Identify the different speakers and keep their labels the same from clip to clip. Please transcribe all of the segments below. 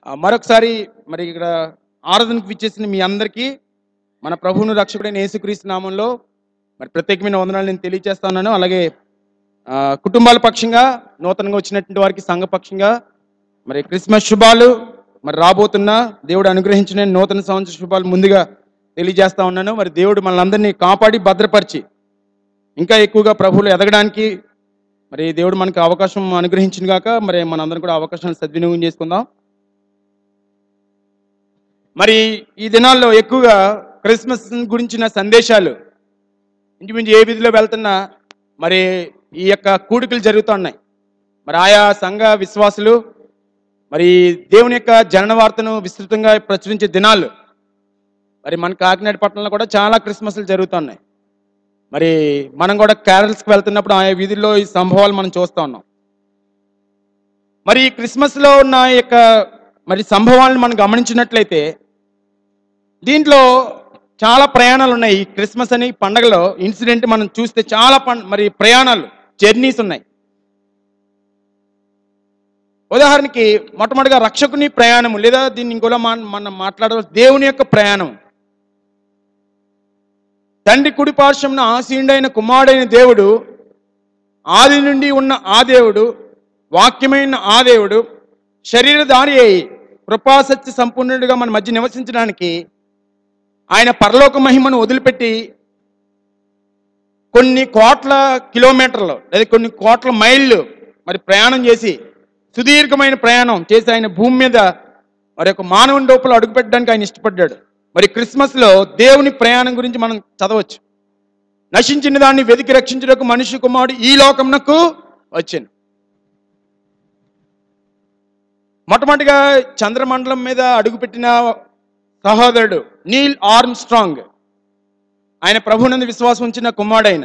Speaker 1: ఆ, మరొకసారి మరి ఇక్కడ ఆరాధనకు విచ్చేసిన మీ అందరికీ మన ప్రభువును రక్షకుడైన యేసుక్రీస్తు నామంలో మరి ప్రత్యేకమైన వందనాలు నేను తెలియజేస్తున్నాను అలాగే ఆ, కుటుంబాల పక్షంగా నూతనంగా వచ్చినటువంటి వారికి సంఘ పక్షంగా మరి క్రిస్మస్ శుభాలు మరి రాబోతున్న దేవుడు అనుగ్రహించిన నూతన సంవత్సర శుభాలు ముందుగా తెలియజేస్తా ఉన్నాను మరి దేవుడు మనల్ని కాపాడి భద్రపరిచి ఇంకా ఎక్కువగా ప్రభువులు ఎదగడానికి మరి దేవుడు మనకు అవకాశం అనుగ్రహించిన గాక మరి మనందరం కూడా అవకాశాన్ని సద్వినియోగం చేసుకుందాం మరి ఈ దినాల్లో ఎక్కువగా క్రిస్మస్ గురించిన సందేశాలు ఇంచుమించు ఏ వీధిలో వెళ్తున్నా మరి ఈ యొక్క కూడికలు జరుగుతున్నాయి మరి ఆయా సంఘ విశ్వాసులు మరి దేవుని యొక్క జనన వార్తను విస్తృతంగా ప్రచురించే దినాలు మరి మన కాకినాడ పట్టణంలో కూడా చాలా క్రిస్మస్లు జరుగుతున్నాయి మరి మనం కూడా క్యారల్స్కి వెళ్తున్నప్పుడు ఆయా వీధుల్లో ఈ సంభవాలు మనం చూస్తూ ఉన్నాం మరి ఈ క్రిస్మస్లో ఉన్న ఈ యొక్క మరి సంభవాలను మనం గమనించినట్లయితే దీంట్లో చాలా ప్రయాణాలు ఉన్నాయి ఈ క్రిస్మస్ అనే పండగలో ఇన్సిడెంట్ మనం చూస్తే చాలా పం మరి ప్రయాణాలు జర్నీస్ ఉన్నాయి ఉదాహరణకి మొట్టమొదటిగా రక్షకుని ప్రయాణము లేదా దీన్ని ఇంకోలా మా- మనం మాట్లాడ దేవుని యొక్క ప్రయాణం తండ్రి కుడి పార్శ్వంన ఆసీనుడైన కుమారుడైన దేవుడు ఆది నుండి ఉన్న ఆ దేవుడు వాక్యమైన ఆ దేవుడు శరీరధారి అయి కృపాసత్య సంపూర్ణుడిగా మన మధ్య నివసించడానికి ఆయన పరలోక మహిమను వదిలిపెట్టి కొన్ని కోట్ల కిలోమీటర్లు లేదా కొన్ని కోట్ల మైళ్ళు మరి ప్రయాణం చేసి సుదీర్ఘమైన ప్రయాణం చేసి ఆయన భూమి మీద మరి ఒక మానవుని లోపల అడుగుపెట్టడానికి ఆయన ఇష్టపడ్డాడు మరి క్రిస్మస్లో దేవుని ప్రయాణం గురించి మనం చదవచ్చు నశించిన దాన్ని వెతికి రక్షించుటకు మనిషి కుమారుడు ఈ లోకమునకు వచ్చాను మొట్టమొదటిగా చంద్రమండలం మీద అడుగుపెట్టిన సహోదరుడు నీల్ ఆర్మ్ స్ట్రాంగ్ ఆయన ప్రభునందు విశ్వాసం ఉంచిన కుమారుడైన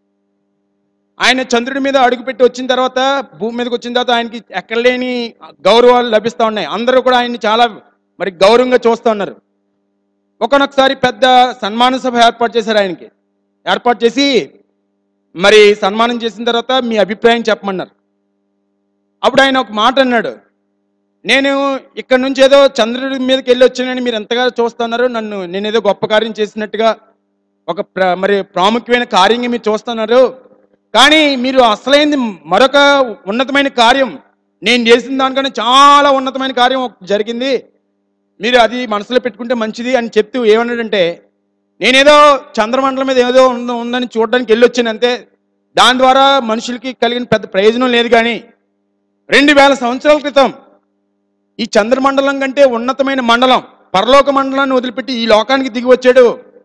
Speaker 1: ఆయన చంద్రుడి మీద అడుగుపెట్టి వచ్చిన తర్వాత భూమి మీదకి వచ్చిన తర్వాత ఆయనకి ఎక్కడ లేని గౌరవాలు లభిస్తూ ఉన్నాయి అందరూ కూడా ఆయన్ని చాలా మరి గౌరవంగా చూస్తూ ఉన్నారు ఒకనొకసారి పెద్ద సన్మాన సభ ఏర్పాటు చేశారు ఆయనకి ఏర్పాటు చేసి మరి సన్మానం చేసిన తర్వాత మీ అభిప్రాయం చెప్పమన్నారు అప్పుడు ఆయన ఒక మాట అన్నాడు నేను ఇక్కడ నుంచి ఏదో చంద్రుడి మీదకి వెళ్ళి వచ్చానని మీరు ఎంతగా చూస్తున్నారు నన్ను నేను ఏదో గొప్ప కార్యం చేసినట్టుగా ఒక ప్ర- మరి ప్రాముఖ్యమైన కార్యంగా మీరు చూస్తున్నారు కానీ మీరు అసలైంది మరొక ఉన్నతమైన కార్యం నేను చేసిన దానికన్నా చాలా ఉన్నతమైన కార్యం ఒకటి జరిగింది మీరు అది మనసులో పెట్టుకుంటే మంచిది అని చెప్తూ ఏమన్నాడంటే నేనేదో చంద్రమండలం మీద ఏదో ఉంద- ఉందని చూడడానికి వెళ్ళి వచ్చాను అంతే దాని ద్వారా మనుషులకి కలిగిన పెద్ద ప్రయోజనం లేదు కానీ రెండు వేల సంవత్సరాల క్రితం ఈ చంద్రమండలం కంటే ఉన్నతమైన మండలం పరలోక మండలాన్ని వదిలిపెట్టి ఈ లోకానికి దిగి వచ్చాడు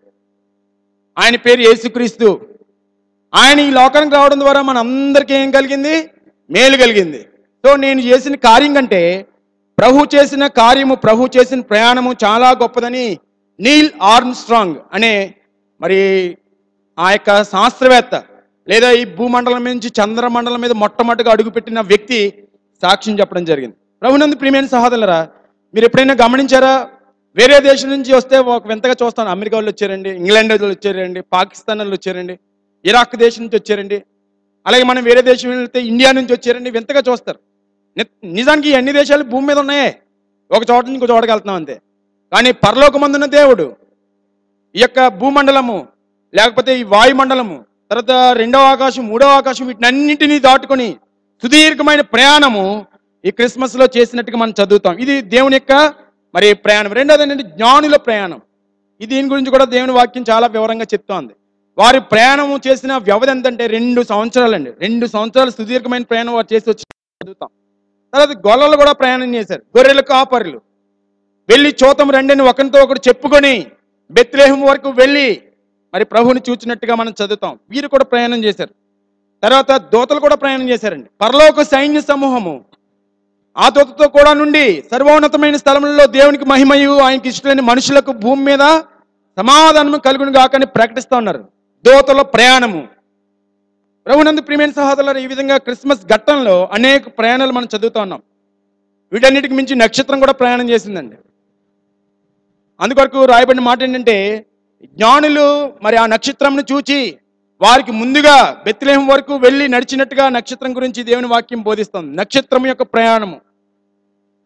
Speaker 1: ఆయన పేరు యేసుక్రీస్తు ఆయన ఈ లోకానికి రావడం ద్వారా మన అందరికీ ఏం కలిగింది మేలు కలిగింది సో నేను చేసిన కార్యం కంటే ప్రభు చేసిన కార్యము ప్రభు చేసిన ప్రయాణము చాలా గొప్పదని నీల్ ఆర్మ్ స్ట్రాంగ్ అనే మరి ఆ యొక్క శాస్త్రవేత్త లేదా ఈ భూమండలం నుంచి చంద్రమండలం మీద మొట్టమొదటిగా అడుగుపెట్టిన వ్యక్తి సాక్ష్యం చెప్పడం జరిగింది ప్రభునందు ప్రియమైన సహోదరులరా మీరు ఎప్పుడైనా గమనించారా వేరే దేశం నుంచి వస్తే ఒక వింతగా చూస్తాను అమెరికా వాళ్ళు వచ్చారండి ఇంగ్లాండ్ వాళ్ళు వచ్చారండి పాకిస్తాన్ వాళ్ళు వచ్చారండి ఇరాక్ దేశం నుంచి వచ్చారండి అలాగే మనం వేరే దేశం వెళ్తే ఇండియా నుంచి వచ్చారండి వింతగా చూస్తారు ని- నిజానికి ఈ అన్ని దేశాలు భూమి మీద ఉన్నాయే ఒక చోట నుంచి ఇంకో చోటకి వెళ్తున్నాం అంతే కానీ పరలోకమందున్న దేవుడు ఈ యొక్క భూమండలము లేకపోతే ఈ వాయుమండలము తర్వాత రెండవ ఆకాశం మూడవ ఆకాశం వీటినన్నింటినీ దాటుకొని సుదీర్ఘమైన ప్రయాణము ఈ క్రిస్మస్ లో చేసినట్టుగా మనం చదువుతాం ఇది దేవుని యొక్క మరి ప్రయాణం రెండోది ఏంటంటే జ్ఞానుల ప్రయాణం ఈ దీని గురించి కూడా దేవుని వాక్యం చాలా వివరంగా చెప్తోంది వారి ప్రయాణం చేసిన వ్యవధి ఎంతంటే రెండు సంవత్సరాలండి రెండు సంవత్సరాలు సుదీర్ఘమైన ప్రయాణం వారు చేసి వచ్చి చదువుతాం తర్వాత గొల్లలు కూడా ప్రయాణం చేశారు గొర్రెల కాపరులు వెళ్ళి చూతం రండిని ఒకరితో ఒకరు చెప్పుకొని బెత్లేహం వరకు వెళ్ళి మరి ప్రభుని చూచినట్టుగా మనం చదువుతాం వీరు కూడా ప్రయాణం చేశారు తర్వాత దూతలు కూడా ప్రయాణం చేశారండి పరలోక సైన్య సమూహము ఆ దూతతో కూడా నుండి సర్వోన్నతమైన స్థలములలో దేవునికి మహిమయు ఆయనకి ఇష్టమైన మనుషులకు భూమి మీద సమాధానము కలుగును గాకని ప్రకటిస్తూ ఉన్నారు దూతల ప్రయాణము ప్రభునందు ప్రియమైన సహోదరులు ఈ విధంగా క్రిస్మస్ ఘట్టంలో అనేక ప్రయాణాలు మనం చదువుతూ ఉన్నాం వీటన్నిటికి మించి నక్షత్రం కూడా ప్రయాణం చేసిందండి అందుకొరకు రాయబడిన మాట ఏంటంటే జ్ఞానులు మరి ఆ నక్షత్రంను చూచి వారికి ముందుగా బెత్లేహం వరకు వెళ్ళి నడిచినట్టుగా నక్షత్రం గురించి దేవుని వాక్యం బోధిస్తుంది నక్షత్రం యొక్క ప్రయాణము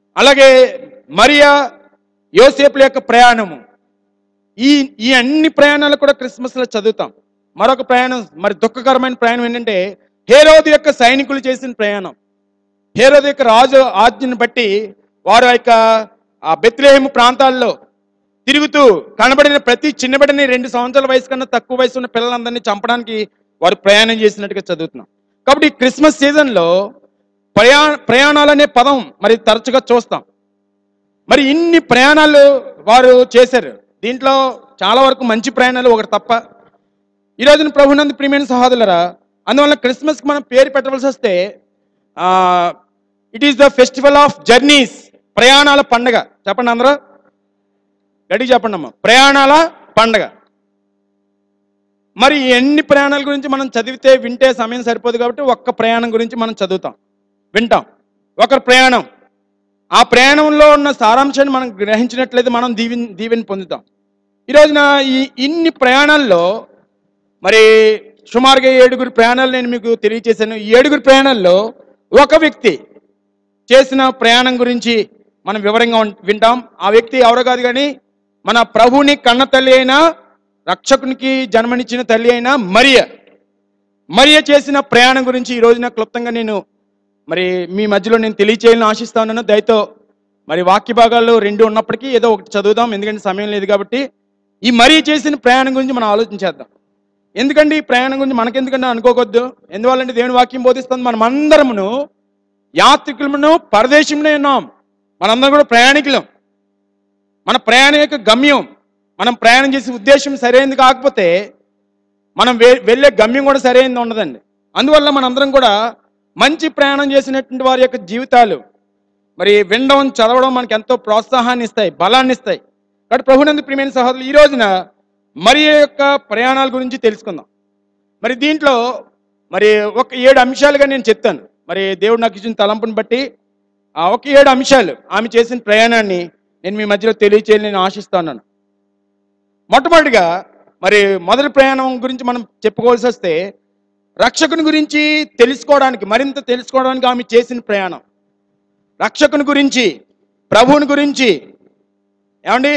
Speaker 1: అలాగే మరియా యోసేపుల యొక్క ప్రయాణము ఈ ఈ అన్ని ప్రయాణాలు కూడా క్రిస్మస్లో చదువుతాం మరొక ప్రయాణం మరి దుఃఖకరమైన ప్రయాణం ఏంటంటే హేరోదు యొక్క సైనికులు చేసిన ప్రయాణం హేరోదు యొక్క రాజు ఆజ్ఞను బట్టి వారు ఆ యొక్క ఆ బెత్లేహేము ప్రాంతాల్లో తిరుగుతూ కనబడిన ప్రతి చిన్నబడిన రెండు సంవత్సరాల వయసు కన్నా తక్కువ వయసు ఉన్న పిల్లలందరినీ చంపడానికి వారు ప్రయాణం చేసినట్టుగా చదువుతున్నాం కాబట్టి ఈ క్రిస్మస్ సీజన్లో ప్రయా ప్రయాణాలు అనే పదం మరి తరచుగా చూస్తాం మరి ఇన్ని ప్రయాణాలు వారు చేశారు దీంట్లో చాలా వరకు మంచి ప్రయాణాలు ఒకటి తప్ప ఈ రోజున ప్రభునందు ప్రియమైన సహోదరులరా అందువల్ల క్రిస్మస్కి మనం పేరు పెట్టవలసి వస్తే it is the festival of journeys ప్రయాణాల పండగ చెప్పండి అందరూ గడి చెప్పండి అమ్మా ప్రయాణాల పండగ మరి ఎన్ని ప్రయాణాల గురించి మనం చదివితే వింటే సమయం సరిపోదు కాబట్టి ఒక్క ప్రయాణం గురించి మనం చదువుతాం వింటాం ఒక ప్రయాణం ఆ ప్రయాణంలో ఉన్న సారాంశాన్ని మనం గ్రహించినట్లయితే మనం దీవెని దీవెని పొందుతాం ఈ రోజున ఈ ఇన్ని ప్రయాణాల్లో మరి సుమారుగా ఏడుగురు ప్రయాణాలు నేను మీకు తెలియచేశాను ఈ ఏడుగురు ప్రయాణాల్లో ఒక వ్యక్తి చేసిన ప్రయాణం గురించి మనం వివరంగా ఉం- వింటాం ఆ వ్యక్తి ఎవరో కాదు కానీ మన ప్రభుని కన్న తల్లి అయిన రక్షకునికి జన్మనిచ్చిన తల్లి అయిన మరియ మరియ చేసిన ప్రయాణం గురించి ఈ రోజున క్లుప్తంగా నేను మరి మీ మధ్యలో నేను తెలియచేయాలని ఆశిస్తా ఉన్నాను దయతో మరి వాక్య భాగాల్లో రెండు ఉన్నప్పటికీ ఏదో ఒకటి చదువుదాం ఎందుకంటే సమయం లేదు కాబట్టి ఈ మరీ చేసిన ప్రయాణం గురించి మనం ఆలోచించేద్దాం ఎందుకంటే ఈ ప్రయాణం గురించి మనకెందుకంటే అనుకోవద్దు ఎందువల్లంటే దేవుని వాక్యం బోధిస్తుంది మనం అందరమును యాత్రికులమును పరదేశంలో ఉన్నాం మనందరం కూడా ప్రయాణికులం మన ప్రయాణం యొక్క గమ్యం మనం ప్రయాణం చేసే ఉద్దేశం సరైనది కాకపోతే మనం వె- వెళ్ళే గమ్యం కూడా సరైనది ఉండదండి అందువల్ల మనందరం కూడా మంచి ప్రయాణం చేసినటువంటి వారి యొక్క జీవితాలు మరి వినడం చదవడం మనకి ఎంతో ప్రోత్సాహాన్ని ఇస్తాయి బలాన్ని ఇస్తాయి కాబట్టి ప్రభునందు ప్రియమైన సహోదరులు ఈ రోజున మరి యొక్క ప్రయాణాల గురించి తెలుసుకుందాం మరి దీంట్లో మరి ఒక ఏడు అంశాలుగా నేను చెప్తాను మరి దేవుడు నాకు ఇచ్చిన తలంపుని బట్టి ఆ ఒక ఏడు అంశాలు ఆమె చేసిన ప్రయాణాన్ని నేను మీ మధ్యలో తెలియచేయాలని నేను ఆశిస్తున్నాను మొట్టమొదటిగా మరి మొదటి ప్రయాణం గురించి మనం చెప్పుకోవాల్సి వస్తే రక్షకుని గురించి తెలుసుకోవడానికి మరింత తెలుసుకోవడానికి ఆమె చేసిన ప్రయాణం రక్షకుని గురించి ప్రభువుని గురించి ఏమండి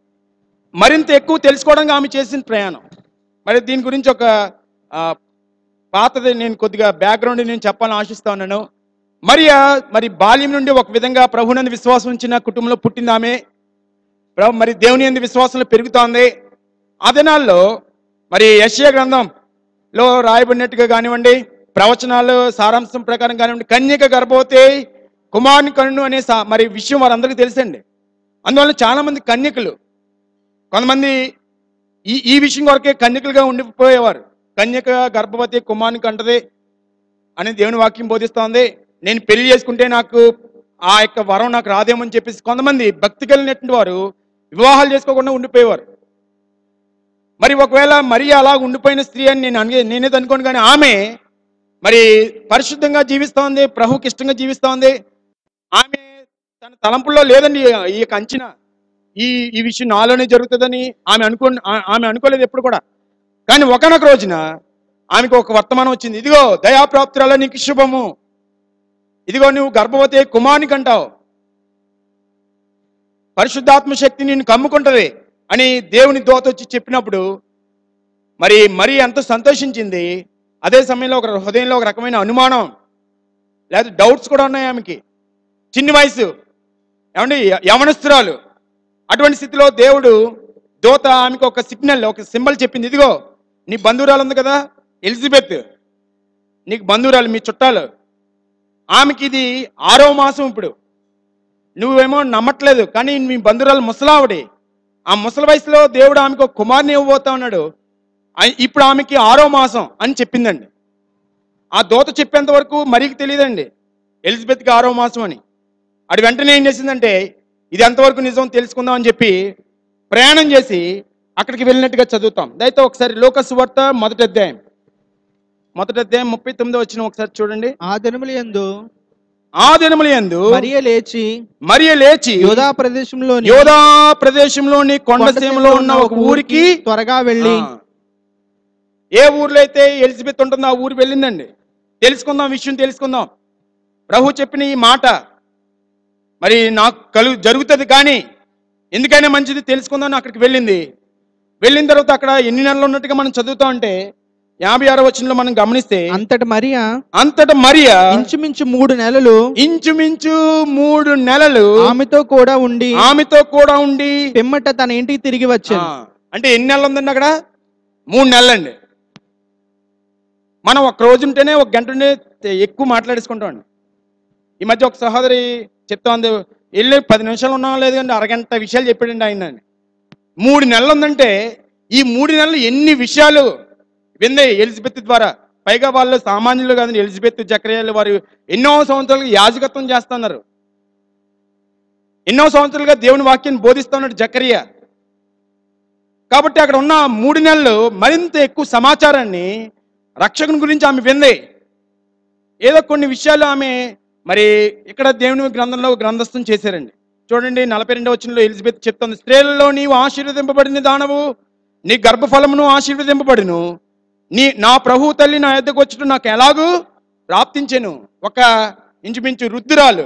Speaker 1: మరింత ఎక్కువ తెలుసుకోవడానికి ఆమె చేసిన ప్రయాణం మరి దీని గురించి ఒక ఆ, పాతది నేను కొద్దిగా బ్యాక్గ్రౌండ్ నేను చెప్పాలని ఆశిస్తా ఉన్నాను మరియా మరి బాల్యం నుండి ఒక విధంగా ప్రభునందు విశ్వాసం ఉంచిన కుటుంబంలో పుట్టింది ఆమె ప్రభు మరి దేవుని ఎందు విశ్వాసంలో పెరుగుతోంది ఆ దినాల్లో మరి యశ్య గ్రంథంలో రాయబడినట్టుగా కానివ్వండి ప్రవచనాలు సారాంశం ప్రకారం కానివ్వండి కన్యక గర్భవతి కుమారుని కన్ను అనే సా- మరి విషయం వారందరికీ తెలుసండి అందువల్ల చాలా మంది కన్యకలు కొంతమంది ఈ ఈ విషయం కొరకే కన్యకలుగా ఉండిపోయేవారు కన్యక గర్భవతి కుమారుని కంటది అని దేవుని వాక్యం బోధిస్తోంది నేను పెళ్లి చేసుకుంటే నాకు ఆ యొక్క వరం నాకు రాదేమని చెప్పేసి కొంతమంది భక్తి కలిగినటువంటి వారు వివాహాలు చేసుకోకుండా ఉండిపోయేవారు మరి ఒకవేళ మరి అలా ఉండిపోయిన స్త్రీ అని నేను అనిగే నేనేది అనుకోను కానీ ఆమె మరి పరిశుద్ధంగా జీవిస్తోంది ప్రభుకి ఇష్టంగా జీవిస్తోంది ఆమె తన తలంపుల్లో లేదండి ఈ యొక్క అంచనా ఈ ఈ విషయం నాలోనే జరుగుతుందని ఆమె అనుకో ఆ- ఆమె అనుకోలేదు ఎప్పుడు కూడా కానీ ఒకనొక రోజున ఆమెకు ఒక వర్తమానం వచ్చింది ఇదిగో దయాప్రాప్తురాల నీకు శుభము ఇదిగో నువ్వు గర్భవతి కుమారునికి అంటావు పరిశుద్ధాత్మ శక్తి నిన్ను కమ్ముకుంటది అని దేవుని దోత వచ్చి చెప్పినప్పుడు మరి మరి ఎంత సంతోషించింది అదే సమయంలో ఒక హృదయంలో ఒక రకమైన అనుమానం లేదా డౌట్స్ కూడా ఉన్నాయి ఆమెకి చిన్న వయసు ఏమండి య- యవనస్తురాలు అటువంటి స్థితిలో దేవుడు దోత ఆమెకు ఒక సిగ్నల్ ఒక సింబల్ చెప్పింది ఇదిగో నీ బంధువురాలు ఉంది కదా ఎలిజబెత్ నీకు బంధువురాలు మీ చుట్టాలు ఆమెకి ఇది ఆరో మాసం ఇప్పుడు నువ్వేమో నమ్మట్లేదు కానీ మీ బంధువురాలు ముసలావిడి ఆ ముసలి వయసులో దేవుడు ఆమెకు ఒక కుమారుని ఇవ్వబోతా ఉన్నాడు ఆ- ఇప్పుడు ఆమెకి ఆరో మాసం అని చెప్పిందండి ఆ దోత చెప్పేంత వరకు మరికి తెలియదండి ఎలిజబెత్కి ఆరో మాసం అని అది వెంటనే ఏం చేసిందంటే ఇది ఎంతవరకు నిజం తెలుసుకుందాం అని చెప్పి ప్రయాణం చేసి అక్కడికి వెళ్ళినట్టుగా చదువుతాం దయతో ఒకసారి లోకసు వార్త మొదటి అధ్యాయం మొదటి అధ్యాయం ముప్పై తొమ్మిదో వచ్చిన ఒకసారి చూడండి
Speaker 2: ఆ దినముల యందు
Speaker 1: ఆ దినముల యందు
Speaker 2: మరియ లేచి
Speaker 1: మరియ లేచి
Speaker 2: యోధా ప్రదేశంలోని
Speaker 1: యోధా ప్రదేశంలోని కొండసీమలో ఉన్న ఒక ఊరికి
Speaker 2: త్వరగా వెళ్ళి
Speaker 1: ఆ, ఏ ఊర్లో అయితే ఎలిజబెత్ ఉంటుందో ఆ ఊరు వెళ్ళిందండి తెలుసుకుందాం విషయం తెలుసుకుందాం ప్రభు చెప్పిన ఈ మాట మరి నాకు కలు జరుగుతుంది కానీ ఎందుకైనా మంచిది తెలుసుకుందామని అక్కడికి వెళ్ళింది వెళ్ళిన తర్వాత అక్కడ ఎన్ని నెలలు ఉన్నట్టుగా మనం చదువుతా ఉంటే యాభై ఆరో వచనంలో మనం గమనిస్తే
Speaker 2: అంతట మరియా
Speaker 1: అంతట మరియా
Speaker 2: ఇంచుమించు మూడు నెలలు
Speaker 1: ఇంచుమించు మూడు నెలలు
Speaker 2: ఆమెతో కూడా ఉండి
Speaker 1: ఆమెతో కూడా ఉండి
Speaker 2: పిమ్మట తన ఇంటికి తిరిగి
Speaker 1: ఆ,
Speaker 2: వచ్చాను
Speaker 1: అంటే ఎన్ని నెలలు ఉందండి అక్కడ మూడు నెలలండి మనం ఒక రోజు ఉంటేనే ఒక గంట ఉంటే ఎక్కువ మాట్లాడేసుకుంటామండి ఈ మధ్య ఒక సహోదరి చెప్తా ఉంది వెళ్ళి పది నిమిషాలు ఉన్నాం లేదు కానీ అరగంట విషయాలు చెప్పాడండి ఆయన మూడు నెలలు ఉందంటే ఈ మూడు నెలలు ఎన్ని విషయాలు విందే ఎలిజబెత్ ద్వారా పైగా వాళ్ళు సామాన్యులు కాదండి ఎలిజబెత్ జక్రియాలు వారు ఎన్నో సంవత్సరాలుగా యాజకత్వం చేస్తున్నారు ఎన్నో సంవత్సరాలుగా దేవుని వాక్యాన్ని బోధిస్తున్నట్టు జకరియా కాబట్టి అక్కడ ఉన్న మూడు నెలలు మరింత ఎక్కువ సమాచారాన్ని రక్షకుని గురించి ఆమె వింది ఏదో కొన్ని విషయాలు ఆమె మరి ఇక్కడ దేవుని గ్రంథంలో గ్రంథస్థం చేశారండి చూడండి నలభై రెండవ వచనంలో ఎలిజబెత్ చెప్తుంది స్త్రీలలో నీవు ఆశీర్వదింపబడిన దానవు నీ గర్భఫలమును ఆశీర్వదింపబడిను నీ నా ప్రభు తల్లి నా యొద్దకు వచ్చుట నాకు ఎలాగూ ప్రాప్తించెను ఒక ఇంచుమించు రుద్దురాలు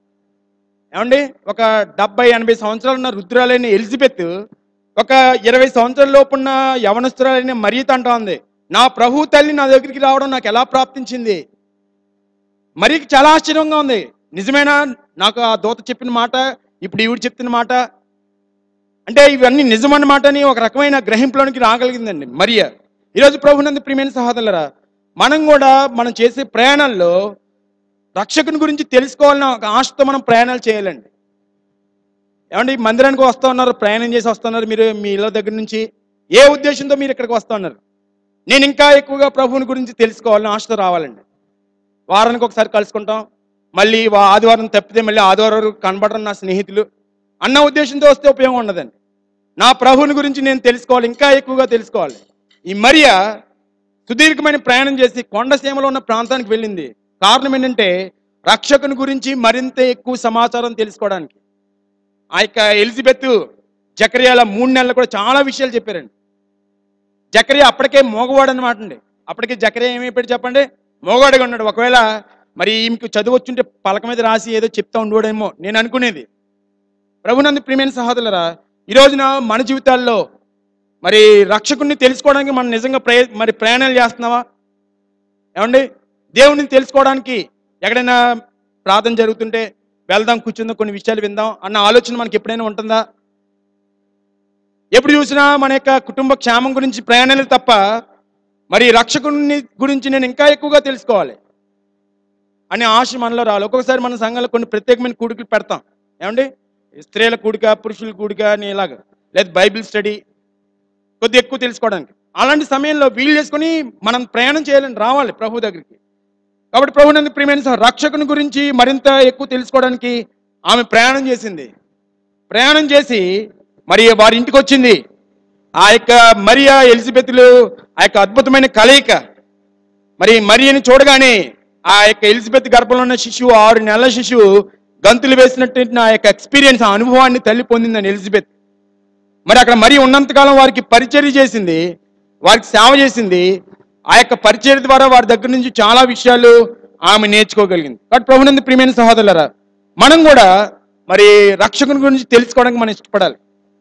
Speaker 1: ఏమండి ఒక డెబ్బై ఎనభై సంవత్సరాలు ఉన్న రుద్రాలైన ఎలిజబెత్ ఒక ఇరవై సంవత్సరాల లోపున్న యవనస్తురాలైన మరియత అంటా ఉంది నా ప్రభు తల్లి నా దగ్గరికి రావడం నాకు ఎలా ప్రాప్తించింది మరీకి చాలా ఆశ్చర్యంగా ఉంది నిజమేనా నాకు ఆ దూత చెప్పిన మాట ఇప్పుడు ఈవిడ చెప్తున్న మాట అంటే ఇవన్నీ నిజమన్నమాట అని ఒక రకమైన గ్రహింపులోనికి రాగలిగిందండి మరియ ఈరోజు ప్రభునందు ప్రియమైన సహోదరులరా మనం కూడా మనం చేసే ప్రయాణాల్లో రక్షకుని గురించి తెలుసుకోవాలని ఒక ఆశతో మనం ప్రయాణాలు చేయాలండి ఏమండి ఈ మందిరానికి వస్తూ ఉన్నారు ప్రయాణం చేసి వస్తున్నారు మీరు మీ ఇళ్ళ దగ్గర నుంచి ఏ ఉద్దేశంతో మీరు ఇక్కడికి వస్తూ ఉన్నారు నేను ఇంకా ఎక్కువగా ప్రభువుని గురించి తెలుసుకోవాలని ఆశతో రావాలండి వారానికి ఒకసారి కలుసుకుంటాం మళ్ళీ వా- ఆదివారం తప్పితే మళ్ళీ ఆదివారం వరకు కనబడరు నా స్నేహితులు అన్న ఉద్దేశంతో వస్తే ఉపయోగం ఉండదండి నా ప్రభువుని గురించి నేను తెలుసుకోవాలి ఇంకా ఎక్కువగా తెలుసుకోవాలి ఈ మరియా సుదీర్ఘమైన ప్రయాణం చేసి కొండసీమలో ఉన్న ప్రాంతానికి వెళ్ళింది కారణం ఏంటంటే రక్షకుని గురించి మరింత ఎక్కువ సమాచారం తెలుసుకోవడానికి ఆ యొక్క ఎలిజబెత్ జకరియాల మూడు నెలలు కూడా చాలా విషయాలు చెప్పారండి జకరియా అప్పటికే మోగవాడు అనమాట అండి అప్పటికే జకరియా ఏమైపోయాడు చెప్పండి మోగవాడుగా ఉన్నాడు ఒకవేళ మరి ఈమెకు చదువు వచ్చుంటే పలక మీద రాసి ఏదో చెప్తా ఉండేవాడేమో నేను అనుకునేది ప్రభునందు ప్రియమైన సహోదరులరా ఈ రోజున మన జీవితాల్లో మరి రక్షకుడిని తెలుసుకోవడానికి మనం నిజంగా ప్రయ మరి ప్రయాణాలు చేస్తున్నావా ఏమండి దేవుడిని తెలుసుకోవడానికి ఎక్కడైనా ప్రార్థన జరుగుతుంటే వెళ్దాం కూర్చుందాం కొన్ని విషయాలు విందాం అన్న ఆలోచన మనకి ఎప్పుడైనా ఉంటుందా ఎప్పుడు చూసినా మన యొక్క కుటుంబ క్షేమం గురించి ప్రయాణాలు తప్ప మరి రక్షకుని గురించి నేను ఇంకా ఎక్కువగా తెలుసుకోవాలి అనే ఆశ మనలో రావాలి ఒక్కొక్కసారి మన సంఘంలో కొన్ని ప్రత్యేకమైన కూడికలు పెడతాం ఏమండి స్త్రీల కూడిక పురుషుల కూడిక అని ఇలాగ లేదా బైబిల్ స్టడీ కొద్ది ఎక్కువ తెలుసుకోవడానికి అలాంటి సమయంలో వీలు చేసుకొని మనం ప్రయాణం చేయాలని రావాలి ప్రభు దగ్గరికి కాబట్టి ప్రభు నందు ప్రియమైన సహ- రక్షకుని గురించి మరింత ఎక్కువ తెలుసుకోవడానికి ఆమె ప్రయాణం చేసింది ప్రయాణం చేసి మరి వారి ఇంటికి వచ్చింది ఆ యొక్క మరియా ఎలిజబెత్లు ఆ యొక్క అద్భుతమైన కలయిక మరి మరియని చూడగానే ఆ యొక్క ఎలిజబెత్ గర్భంలో ఉన్న శిశువు ఆరు నెలల శిశువు గంతులు వేసినట్టు ఆ యొక్క ఎక్స్పీరియన్స్ ఆ అనుభవాన్ని తల్లి పొందిందని ఎలిజబెత్ మరి అక్కడ మరి ఉన్నంతకాలం వారికి పరిచర్య చేసింది వారికి సేవ చేసింది ఆ యొక్క పరిచర్య ద్వారా వారి దగ్గర నుంచి చాలా విషయాలు ఆమె నేర్చుకోగలిగింది కాబట్టి ప్రభునందు ప్రియమైన సహోదరులరా మనం కూడా మరి రక్షకుని గురించి తెలుసుకోవడానికి మనం ఇష్టపడాలి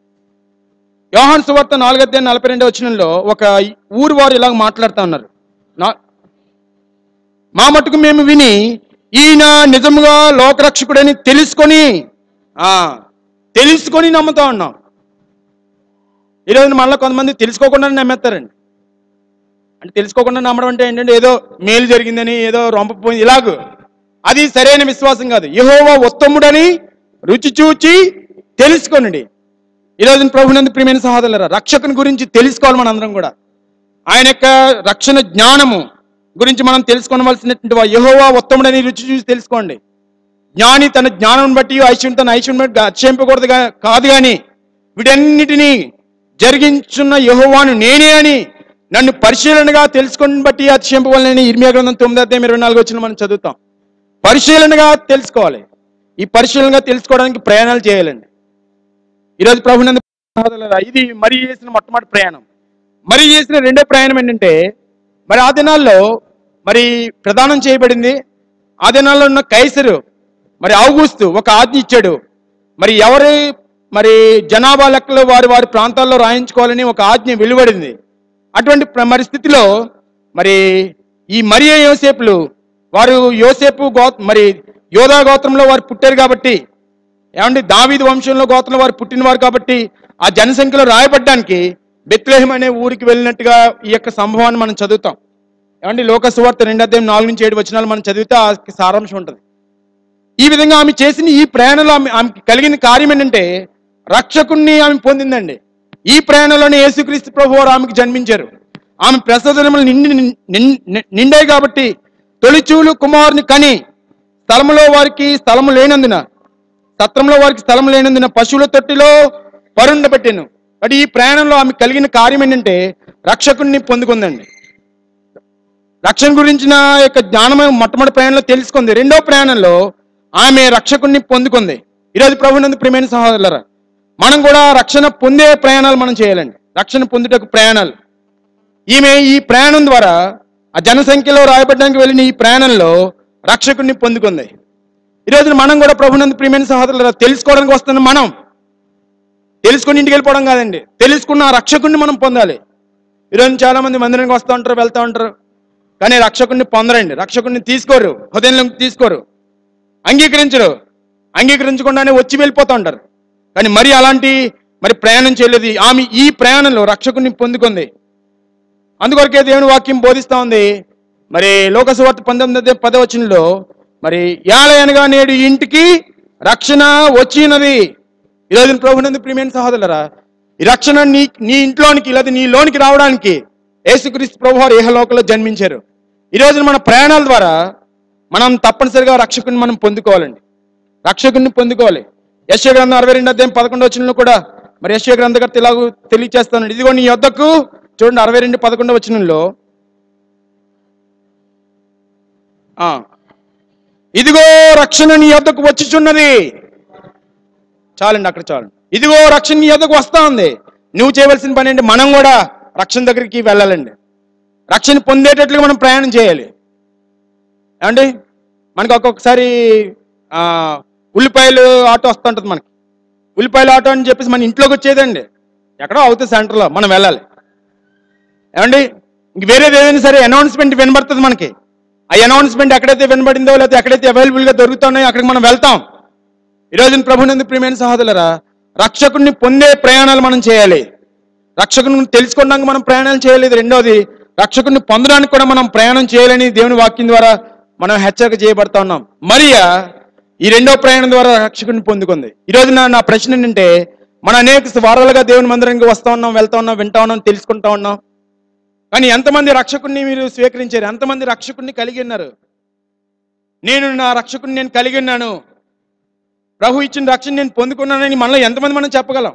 Speaker 1: యోహాన్ సువార్త నాలుగద్దే నలభై రెండో వచనంలో ఒక ఊరు వారు ఇలాగ మాట్లాడుతూ ఉన్నారు నా మా మటుకు మేము విని ఈయన నిజముగా లోకరక్షకుడని తెలుసుకొని ఆ, తెలుసుకొని నమ్ముతా ఉన్నాం ఈరోజు మళ్ళీ కొంతమంది తెలుసుకోకుండా నమ్మేస్తారండి అంటే తెలుసుకోకుండా నమ్మడం అంటే ఏంటంటే ఏదో మేలు జరిగిందని ఏదో రొంపపోయింది ఇలాగ అది సరైన విశ్వాసం కాదు యెహోవా ఉత్తముడని రుచి చూచి తెలుసుకోనండి ఈరోజు ప్రభునందు ప్రియమైన సహోదరులరా రక్షకుని గురించి తెలుసుకోవాలి మనందరం కూడా ఆయన యొక్క రక్షణ జ్ఞానము గురించి మనం తెలుసుకోవలసినటువంటి వా- యెహోవా ఉత్తముడని రుచి చూసి తెలుసుకోండి జ్ఞాని తన జ్ఞానం బట్టి ఐశ్వర్యం తన ఐశ్వర్యం బట్టి అతిశయింపకూడదు గా- కాదు కానీ వీటన్నిటినీ జరిగించున్న యెహోవాను నేనే అని నన్ను పరిశీలనగా తెలుసుకొని బట్టి అతిశయింపవాలని ఇర్మియా గ్రంథం తొమ్మిది అధ్యాయం ఇరవై నాలుగు వచ్చిన మనం చదువుతాం పరిశీలనగా తెలుసుకోవాలి ఈ పరిశీలనగా తెలుసుకోవడానికి ప్రయాణాలు చేయాలండి ఈరోజు ప్రభునందు సహోదరులారా, ఇది మరి చేసిన మొట్టమొదటి ప్రయాణం మరి చేసిన రెండో ప్రయాణం ఏంటంటే మరి ఆ దినాల్లో మరి ప్రదానం చేయబడింది ఆ దినాల్లో ఉన్న కైసరు మరి అవగూస్తూ ఒక ఆజ్ఞ ఇచ్చాడు మరి ఎవరి మరి జనాభా లెక్కలో వారి వారి ప్రాంతాల్లో రాయించుకోవాలని ఒక ఆజ్ఞ వెలువడింది అటువంటి ప్ర- మరి స్థితిలో మరి ఈ మరియ యోసేపులు వారు యోసేపు గో మరి యోధా గోత్రంలో వారు పుట్టారు కాబట్టి ఏమండి దావీదు వంశంలో గోత్రంలో వారు పుట్టినవారు కాబట్టి ఆ జనసంఖ్యలో రాయబడ్డానికి బెత్లేహం అనే ఊరికి వెళ్ళినట్టుగా ఈ యొక్క సంభవాన్ని మనం చదువుతాం ఏమండి లోక సువార్త రెండు అధ్యాయం నాలుగు నుంచి ఏడు వచనాలు మనం చదివితే ఆ సారాంశం ఉంటుంది ఈ విధంగా ఆమె చేసిన ఈ ప్రయాణంలో ఆమె ఆమెకి కలిగిన కార్యం ఏంటంటే రక్షకుణ్ణి ఆమె పొందిందండి ఈ ప్రయాణంలోనే యేసుక్రీస్తు ప్రభు వారు ఆమెకు జన్మించారు ఆమె ప్రసదనములు నిండి నిం- నిండాయి కాబట్టి తొలిచూలు కుమారుని కని స్థలములో వారికి స్థలము లేనందున సత్రంలో వారికి స్థలం లేనందున పశువుల తొట్టిలో పరుండబెట్టాను బట్ ఈ ప్రయాణంలో ఆమె కలిగిన కార్యం ఏంటంటే రక్షకుణ్ణి పొందుకుందండి రక్షణ గురించిన యొక్క జ్ఞానమే మొట్టమొదటి ప్రయాణంలో తెలుసుకుంది రెండో ప్రయాణంలో ఆమె రక్షకుణ్ణి పొందుకుంది ఈరోజు ప్రభునందు ప్రియమైన సహోదరులరా మనం కూడా రక్షణ పొందే ప్రయాణాలు మనం చేయాలండి రక్షణ పొందుటకు ప్రయాణాలు ఈమె ఈ ప్రయాణం ద్వారా ఆ జనసంఖ్యలో రాయబడడానికి వెళ్ళిన ఈ ప్రయాణంలో రక్షకుణ్ణి పొందుకుంది ఈరోజు మనం కూడా ప్రభునందు ప్రియమైన సహోదరులరా తెలుసుకోవడానికి వస్తున్న మనం తెలుసుకుని ఇంటికి వెళ్ళిపోవడం కాదండి తెలుసుకున్న ఆ రక్షకుణ్ణి మనం పొందాలి ఈరోజు చాలా మంది మందిరానికి వస్తూ ఉంటారు వెళ్తూ ఉంటారు కానీ రక్షకుణ్ణి పొందరండి రక్షకుణ్ణి తీసుకోరు హృదయంలోకి తీసుకోరు అంగీకరించరు అంగీకరించకుండానే వచ్చి వెళ్ళిపోతూ ఉంటారు కానీ మరి అలాంటి మరి ప్రయాణం చేయలేదు ఆమె ఈ ప్రయాణంలో రక్షకుణ్ణి పొందుకుంది అందుకొరకే దేవుని వాక్యం బోధిస్తా ఉంది మరి లోకసువార్త పంతొమ్మిది పదవచనంలో మరి యాలయనగా నేడు ఈ ఇంటికి రక్షణ వచ్చినది ఈరోజు ప్రభునందు ప్రియమైన సహోదరులరా ఈ రక్షణ నీ నీ ఇంట్లోనికి లేదా నీ లోనికి రావడానికి యేసుక్రీస్తు ప్రభు వారు ఏహలోకలో జన్మించారు ఈరోజు మన ప్రయాణాల ద్వారా మనం తప్పనిసరిగా రక్షకుని మనం పొందుకోవాలండి రక్షకుని పొందుకోవాలి యశ్వ గ్రంథం అరవై రెండు అధ్యాయం పదకొండు వచనంలో కూడా మరి యశ్వ గ్రంథకర్త ఇలాగూ తెలియచేస్తాను ఇదిగో నీ యొద్దకు చూడండి అరవై రెండు పదకొండు వచనంలో ఆ, ఇదిగో రక్షణ నీ యొద్దకు వచ్చిచున్నది చాలండి అక్కడ చాలండి ఇదిగో రక్షణ నీ యొద్దకు వస్తా ఉంది నువ్వు చేయవలసిన పని ఏంటి మనం కూడా రక్షణ దగ్గరికి వెళ్ళాలండి రక్షణ పొందేటట్లుగా మనం ప్రయాణం చేయాలి ఏమండి మనకి ఒక్కొక్కసారి ఆ, ఉల్లిపాయలు ఆటో వస్తుంటుంది మనకి ఉల్లిపాయల ఆటో అని చెప్పేసి మన ఇంట్లోకి వచ్చేదండి ఎక్కడో అవుతుంది సెంటర్లో మనం వెళ్ళాలి ఏమండి ఇంక వేరేది ఏదైనా సరే అనౌన్స్మెంట్ వినబడుతుంది మనకి ఆ అనౌన్స్మెంట్ ఎక్కడైతే వినబడిందో లేకపోతే ఎక్కడైతే అవైలబుల్గా దొరుకుతున్నాయో అక్కడికి మనం వెళ్తాం ఈరోజు ప్రభునందు ప్రియమైన సహోదరులరా రక్షకుడిని పొందే ప్రయాణాలు మనం చేయాలి రక్షకుని తెలుసుకోవడానికి మనం ప్రయాణాలు చేయలేదు రెండోది రక్షకుడిని పొందడానికి కూడా మనం ప్రయాణం చేయాలని దేవుని వాక్యం ద్వారా మనం హెచ్చరిక చేయబడతా ఉన్నాం మరియా ఈ రెండో ప్రయాణం ద్వారా రక్షకుడిని పొందుకుంది ఈరోజు నా నా ప్రశ్న ఏంటంటే మన అనేక వారాలుగా దేవుని మందిరానికి వస్తా ఉన్నాం వెళ్తా ఉన్నాం వింటా ఉన్నాం తెలుసుకుంటా ఉన్నాం కానీ ఎంతమంది రక్షకుడిని మీరు స్వీకరించారు ఎంతమంది రక్షకుడిని కలిగి ఉన్నారు నేను నా రక్షకుడిని నేను కలిగి ఉన్నాను ప్రభు ఇచ్చిన రక్షణ నేను పొందుకున్నానని మనలో ఎంతమంది మనం చెప్పగలం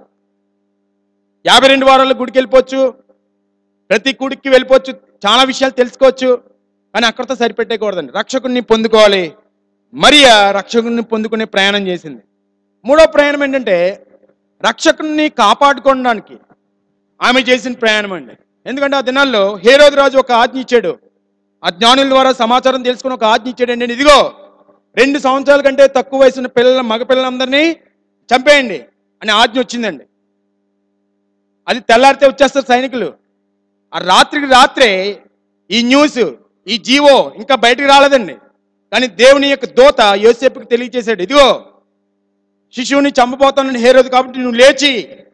Speaker 1: యాభై రెండు వారాలు గుడికి వెళ్ళిపోవచ్చు ప్రతి గుడికి వెళ్ళిపోవచ్చు చాలా విషయాలు తెలుసుకోవచ్చు కానీ అక్కడితో సరిపెట్టకూడదండి రక్షకుడిని పొందుకోవాలి మరియా రక్షకుడిని పొందుకునే ప్రయాణం చేసింది మూడో ప్రయాణం ఏంటంటే రక్షకుడిని కాపాడుకోవడానికి ఆమె చేసిన ప్రయాణం అండి ఎందుకంటే ఆ దినాల్లో హేరోదు రాజు ఒక ఆజ్ఞ ఇచ్చాడు ఆ జ్ఞానుల ద్వారా సమాచారం తెలుసుకుని ఒక ఆజ్ఞ ఇచ్చాడు అండి ఇదిగో రెండు సంవత్సరాల కంటే తక్కువ వయసున్న పిల్లల మగ పిల్లలందరినీ చంపేయండి అని ఆజ్ఞ వచ్చిందండి అది తెల్లారితే వచ్చేస్తారు సైనికులు ఆ రాత్రికి రాత్రే ఈ న్యూస్ ఈ జీవో ఇంకా బయటికి రాలేదండి కానీ దేవుని యొక్క దోత యోసేపుకి తెలియజేశాడు ఇదిగో శిశువుని చంపబోతానని హేరోదు కాబట్టి నువ్వు లేచి